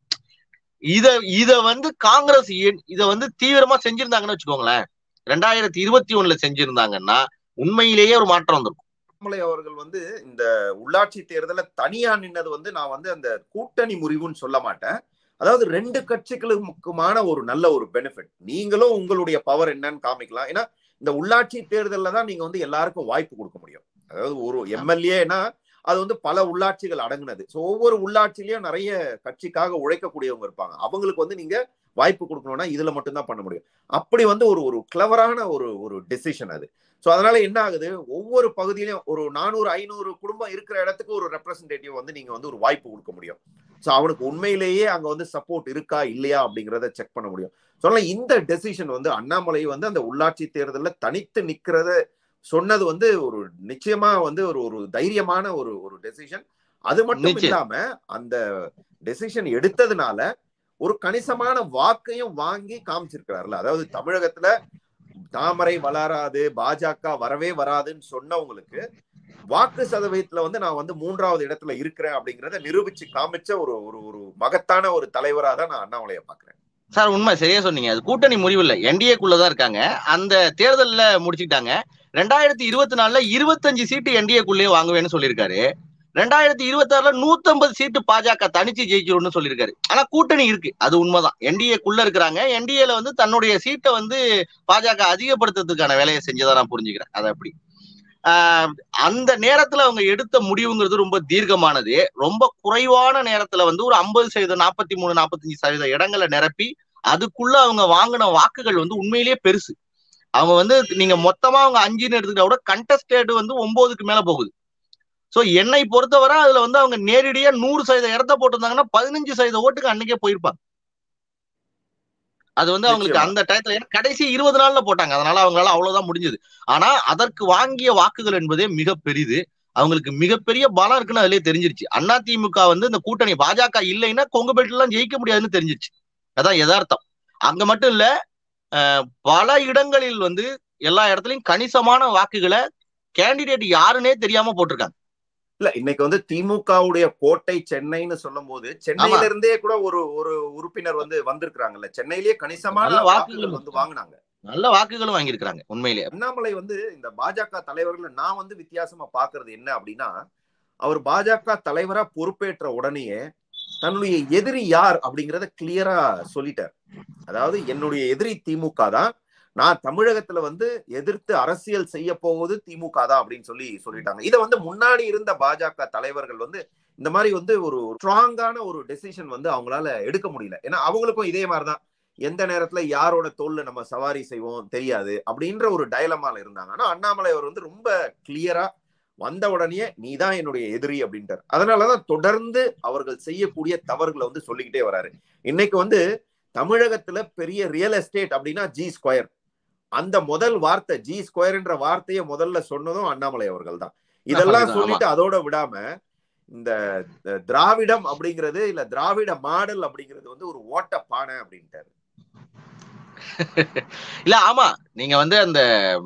இத இத வந்து காங்கிரஸ் ஏன்- இத வந்து தீவிரமா செஞ்சிருந்தாங்கன்னு வச்சுக்கோங்களேன் ரெண்டாயிரத்தி இருபத்தி ஒண்ணுல செஞ்சிருந்தாங்கன்னா உண்மையிலேயே ஒரு மாற்றம் வந்திருக்கும் அண்ணாமலை அவர்கள் வந்து இந்த உள்ளாட்சி தேர்தல தனியா நின்னது வந்து நான் வந்து அந்த கூட்டணி முறிவுன்னு சொல்ல மாட்டேன் அதாவது ரெண்டு கட்சிகளுக்குமான ஒரு நல்ல ஒரு பெனிஃபிட் நீங்களும் உங்களுடைய பவர் என்னன்னு காமிக்கலாம் ஏன்னா இந்த உள்ளாட்சி தேர்தல்ல தான் நீங்க வந்து எல்லாருக்கும் வாய்ப்பு கொடுக்க முடியும் அதாவது ஒரு எம்எல்ஏனா அது வந்து பல உள்ளாட்சிகள் அடங்குனது ஸோ ஒவ்வொரு உள்ளாட்சியிலயும் நிறைய கட்சிக்காக உழைக்கக்கூடியவங்க இருப்பாங்க அவங்களுக்கு வந்து நீங்க வாய்ப்பு கொடுக்கணும்னா இதுல மட்டும்தான் பண்ண முடியும் அப்படி வந்து ஒரு ஒரு கிளவரான ஒரு ஒரு டெசிஷன் அது ஸோ அதனால என்ன ஆகுது ஒவ்வொரு பகுதியிலும் ஒரு நானூறு ஐநூறு குடும்பம் இருக்கிற இடத்துக்கு ஒரு ரெப்ரசன்டேட்டிவ் வந்து நீங்க வந்து ஒரு வாய்ப்பு கொடுக்க முடியும் ஸோ அவனுக்கு உண்மையிலேயே அங்க வந்து சப்போர்ட் இருக்கா இல்லையா அப்படிங்கிறத செக் பண்ண முடியும் சொன்ன இந்த டெசிஷன் வந்து அண்ணாமலை வந்து அந்த உள்ளாட்சி தேர்தலில் தனித்து நிக்கிறத சொன்னது வந்து ஒரு நிச்சயமா வந்து ஒரு ஒரு தைரியமான ஒரு ஒரு டெசிஷன் அது மட்டும் நிச்சயம். இல்லாம அந்த டெசிஷன் எடுத்ததுனால ஒரு கணிசமான வாக்கையும் வாங்கி காமிச்சிருக்கிறாருல அதாவது தமிழகத்துல தாமரை வளராது பாஜக வரவே வராதுன்னு சொன்னவங்களுக்கு வாக்கு சதவீதத்துல வந்து நான் வந்து மூன்றாவது இடத்துல இருக்கிறேன் அப்படிங்கறத நிரூபிச்சு காமிச்ச ஒரு ஒரு ஒரு மகத்தான ஒரு தலைவரா தான் நான் அண்ணாமலையை பாக்குறேன் சார் உண்மை சரியா சொன்னீங்க அது கூட்டணி முறிவு இல்ல என்டிஏக்குள்ளதான் இருக்காங்க அந்த தேர்தல்ல முடிச்சுக்கிட்டாங்க ரெண்டாயிரத்தி இருபத்தி நாலுல இருபத்தஞ்சு சீட்டு என்டிஏக்குள்ளேயே வாங்குவேன்னு சொல்லியிருக்காரு ரெண்டாயிரத்தி இருபத்தி ஆறுல நூத்தம்பது சீட்டு பாஜக தனிச்சு ஜெயிச்சிரும்னு சொல்லியிருக்காரு ஆனா கூட்டணி இருக்கு அது உண்மைதான் என்டிஏக்குள்ள இருக்கிறாங்க என்டிஏல வந்து தன்னுடைய சீட்டை வந்து பாஜக அதிகப்படுத்துறதுக்கான வேலையை செஞ்சதா நான் புரிஞ்சுக்கிறேன் அது அப்படி ஆஹ் அந்த நேரத்துல அவங்க எடுத்த முடிவுங்கிறது ரொம்ப தீர்க்கமானது ரொம்ப குறைவான நேரத்துல வந்து ஒரு ஐம்பது சதவீதம் நாற்பத்தி மூணு நாற்பத்தஞ்சு சதவீத இடங்களை நிரப்பி அதுக்குள்ள அவங்க வாங்கின வாக்குகள் வந்து உண்மையிலேயே பெருசு அவங்க வந்து நீங்க மொத்தமா அவங்க அஞ்சுன்னு எடுத்துக்கிட்டா கூட கண்டஸ்டேட் வந்து ஒன்பதுக்கு மேல போகுது சோ என்னை பொறுத்தவரை அதுல வந்து அவங்க நேரடியா நூறு சதவீத இடத்த போட்டிருந்தாங்கன்னா பதினஞ்சு சதவீத ஓட்டுக்கு அன்னைக்கே போயிருப்பாங்க அது வந்து அவங்களுக்கு நிச்சயமா. அந்த டயத்துல ஏன்னா கடைசி இருபது நாள்ல போட்டாங்க அதனால அவங்களால அவ்வளவுதான் முடிஞ்சது ஆனா அதற்கு வாங்கிய வாக்குகள் என்பதே மிக பெரிது அவங்களுக்கு மிகப்பெரிய பலம் இருக்குன்னு அதுலயே தெரிஞ்சிருச்சு அண்ணா திமுக வந்து இந்த கூட்டணி பாஜக இல்லைன்னா கொங்கு பெல்ட் எல்லாம் ஜெயிக்க முடியாதுன்னு தெரிஞ்சிருச்சு அதான் யதார்த்தம் அங்க மட்டும் இல்ல அஹ், பல இடங்களில் வந்து எல்லா இடத்துலயும் கணிசமான வாக்குகளை கேண்டிடேட் யாருன்னே தெரியாம போட்டிருக்காங்க இல்ல இன்னைக்கு வந்து திமுகவுடைய கோட்டை சென்னைன்னு சொல்லும் போது சென்னையில இருந்தே கூட ஒரு ஒரு உறுப்பினர் வந்து வந்திருக்கிறாங்கல்ல சென்னையிலேயே கணிசமான நல்ல வாக்குகள் வாக்குகள் வந்து வாங்கினாங்க நல்ல வாக்குகளும் வாங்கியிருக்கிறாங்க உண்மையிலேயே அண்ணாமலை வந்து இந்த பாஜக தலைவர்கள் நான் வந்து வித்தியாசமா பாக்குறது என்ன அப்படின்னா அவர் பாஜக தலைவரா பொறுப்பேற்ற உடனேயே தன்னுடைய எதிரி யார் அப்படிங்கறத கிளியரா சொல்லிட்டார் அதாவது என்னுடைய எதிரி திமுக தான் நான் தமிழகத்துல வந்து எதிர்த்து அரசியல் செய்ய போவது திமுக தான் அப்படின்னு சொல்லி சொல்லிட்டாங்க இதை வந்து முன்னாடி இருந்த பாஜக தலைவர்கள் வந்து இந்த மாதிரி வந்து ஒரு ஸ்ட்ராங்கான ஒரு டெசிஷன் வந்து அவங்களால எடுக்க முடியல ஏன்னா அவங்களுக்கும் இதே மாதிரிதான் எந்த நேரத்துல யாரோட தோல்ல நம்ம சவாரி செய்வோம் தெரியாது அப்படின்ற ஒரு டயலமால இருந்தாங்க ஆனா அண்ணாமலை அவர் வந்து ரொம்ப கிளியரா வந்த உடனே நீ தான் என்னுடைய எதிரி அப்படின்ட்டார் அதனாலதான் தொடர்ந்து அவர்கள் செய்யக்கூடிய தவறுகளை வந்து சொல்லிக்கிட்டே வராரு இன்னைக்கு வந்து தமிழகத்துல பெரிய ரியல் எஸ்டேட் அப்படின்னா ஜி ஸ்கொயர் அந்த முதல் வார்த்தை ஜி ஸ்கொயர்ன்ற வார்த்தையை முதல்ல சொன்னதும் அண்ணாமலை அவர்கள் தான் இதெல்லாம் ஆமா. சொல்லிட்டு அதோட விடாம இந்த த- திராவிடம் அப்படிங்கிறது இல்ல திராவிட மாடல் அப்படிங்கிறது வந்து ஒரு ஓட்ட பானை அப்படின்ட்டாரு இல்ல ஆமா நீங்க வந்து அந்த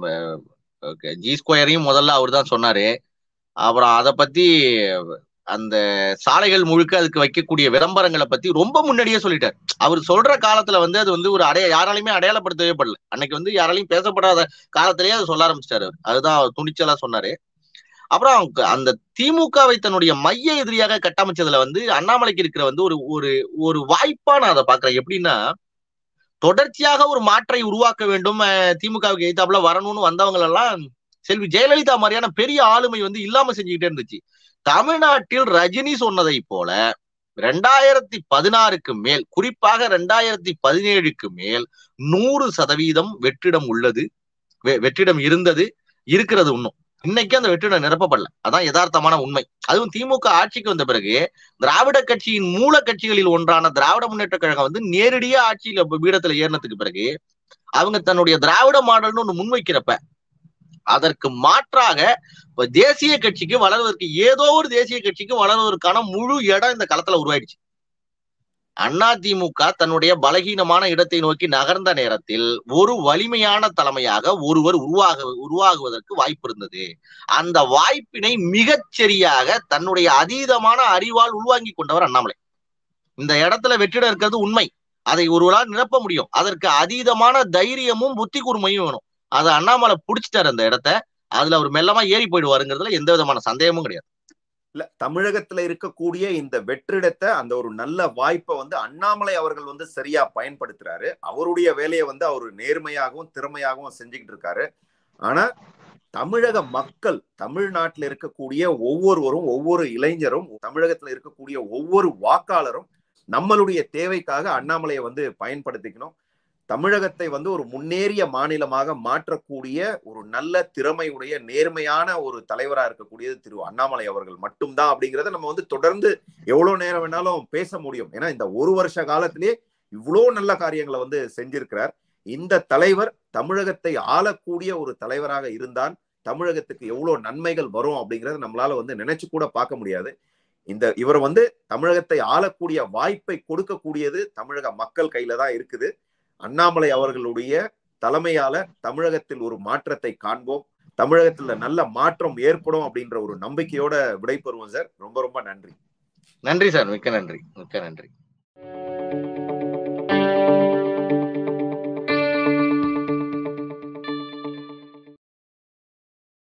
ஜி ஸ்கொயரையும் முதல்ல அவர் தான் சொன்னாரு அப்புறம் அத பத்தி அந்த சாலைகள் முழுக்க அதுக்கு வைக்கக்கூடிய விளம்பரங்களை பத்தி ரொம்ப முன்னாடியே சொல்லிட்டார் அவர் சொல்ற காலத்துல வந்து அது வந்து ஒரு அடைய யாராலையுமே அடையாளப்படுத்தவே படல அன்னைக்கு வந்து யாராலையும் பேசப்படாத காலத்திலேயே அது சொல்ல ஆரம்பிச்சிட்டாரு அவர். அதுதான் அவர் துணிச்சலா சொன்னாரு அப்புறம் அவங்க அந்த திமுகவை தன்னுடைய மைய எதிரியாக கட்டமைச்சதுல வந்து அண்ணாமலைக்கு இருக்கிற வந்து ஒரு ஒரு ஒரு வாய்ப்பா நான் அதை பாக்குறேன் எப்படின்னா தொடர்ச்சியாக ஒரு மாற்றை உருவாக்க வேண்டும் அஹ் திமுகவுக்கு எதிர்த்தாப்புல வரணும்னு வந்தவங்க எல்லாம் செல்வி ஜெயலலிதா மாதிரியான பெரிய ஆளுமை வந்து இல்லாம செஞ்சுக்கிட்டே இருந்துச்சு தமிழ்நாட்டில் ரஜினி சொன்னதை போல ரெண்டாயிரத்தி பதினாறுக்கு மேல் குறிப்பாக ரெண்டாயிரத்தி பதினேழுக்கு மேல் நூறு சதவீதம் வெற்றிடம் உள்ளது வெ- வெற்றிடம் இருந்தது இருக்கிறது இன்னும் இன்னைக்கு அந்த வெற்றிடம் நிரப்பப்படல அதான் யதார்த்தமான உண்மை அதுவும் திமுக ஆட்சிக்கு வந்த பிறகு திராவிட கட்சியின் மூல கட்சிகளில் ஒன்றான திராவிட முன்னேற்ற கழகம் வந்து நேரடியா ஆட்சியில ப- பீடத்துல ஏறினதுக்கு பிறகு அவங்க தன்னுடைய திராவிட மாடல்னு ஒண்ணு முன்வைக்கிறப்ப அதற்கு மாற்றாக இப்ப தேசிய கட்சிக்கு வளர்வதற்கு ஏதோ ஒரு தேசிய கட்சிக்கு வளர்வதற்கான முழு இடம் இந்த களத்துல உருவாயிடுச்சு அதிமுக தன்னுடைய பலகீனமான இடத்தை நோக்கி நகர்ந்த நேரத்தில் ஒரு வலிமையான தலைமையாக ஒருவர் உருவாக உருவாகுவதற்கு வாய்ப்பு இருந்தது அந்த வாய்ப்பினை மிகச் சரியாக தன்னுடைய அதீதமான அறிவால் உள்வாங்கி கொண்டவர் அண்ணாமலை இந்த இடத்துல வெற்றிடம் இருக்கிறது உண்மை அதை ஒருவரால் நிரப்ப முடியும் அதற்கு அதீதமான தைரியமும் புத்தி கூர்மையும் வேணும் அதை அண்ணாமலை புடிச்சிட்டாரு அந்த இடத்த அதுல அவர் மெல்லமா ஏறி போயிடுவாருங்கிறதுல எந்த விதமான சந்தேகமும் கிடையாது இல்ல தமிழகத்துல இருக்கக்கூடிய இந்த வெற்றிடத்தை அந்த ஒரு நல்ல வாய்ப்பை வந்து அண்ணாமலை அவர்கள் வந்து சரியா பயன்படுத்துறாரு அவருடைய வேலையை வந்து அவர் நேர்மையாகவும் திறமையாகவும் செஞ்சுக்கிட்டு இருக்காரு ஆனா தமிழக மக்கள் தமிழ்நாட்டில் இருக்கக்கூடிய ஒவ்வொருவரும் ஒவ்வொரு இளைஞரும் தமிழகத்துல இருக்கக்கூடிய ஒவ்வொரு வாக்காளரும் நம்மளுடைய தேவைக்காக அண்ணாமலையை வந்து பயன்படுத்திக்கணும் தமிழகத்தை வந்து ஒரு முன்னேறிய மாநிலமாக மாற்றக்கூடிய ஒரு நல்ல திறமையுடைய நேர்மையான ஒரு தலைவரா இருக்கக்கூடியது திரு அண்ணாமலை அவர்கள் மட்டும்தான் அப்படிங்கிறத நம்ம வந்து தொடர்ந்து எவ்வளவு நேரம் வேணாலும் பேச முடியும் ஏன்னா இந்த ஒரு வருஷ காலத்திலே இவ்வளோ நல்ல காரியங்களை வந்து செஞ்சிருக்கிறார் இந்த தலைவர் தமிழகத்தை ஆளக்கூடிய ஒரு தலைவராக இருந்தால் தமிழகத்துக்கு எவ்வளவு நன்மைகள் வரும் அப்படிங்கறத நம்மளால வந்து நினைச்சு கூட பார்க்க முடியாது இந்த இவர் வந்து தமிழகத்தை ஆளக்கூடிய வாய்ப்பை கொடுக்கக்கூடியது தமிழக மக்கள் கையில தான் இருக்குது அண்ணாமலை அவர்களுடைய தலைமையால தமிழகத்தில் ஒரு மாற்றத்தை காண்போம் தமிழகத்துல நல்ல மாற்றம் ஏற்படும் அப்படின்ற ஒரு நம்பிக்கையோட விடைபெறுவோம் சார் ரொம்ப ரொம்ப நன்றி நன்றி சார் மிக்க நன்றி மிக்க நன்றி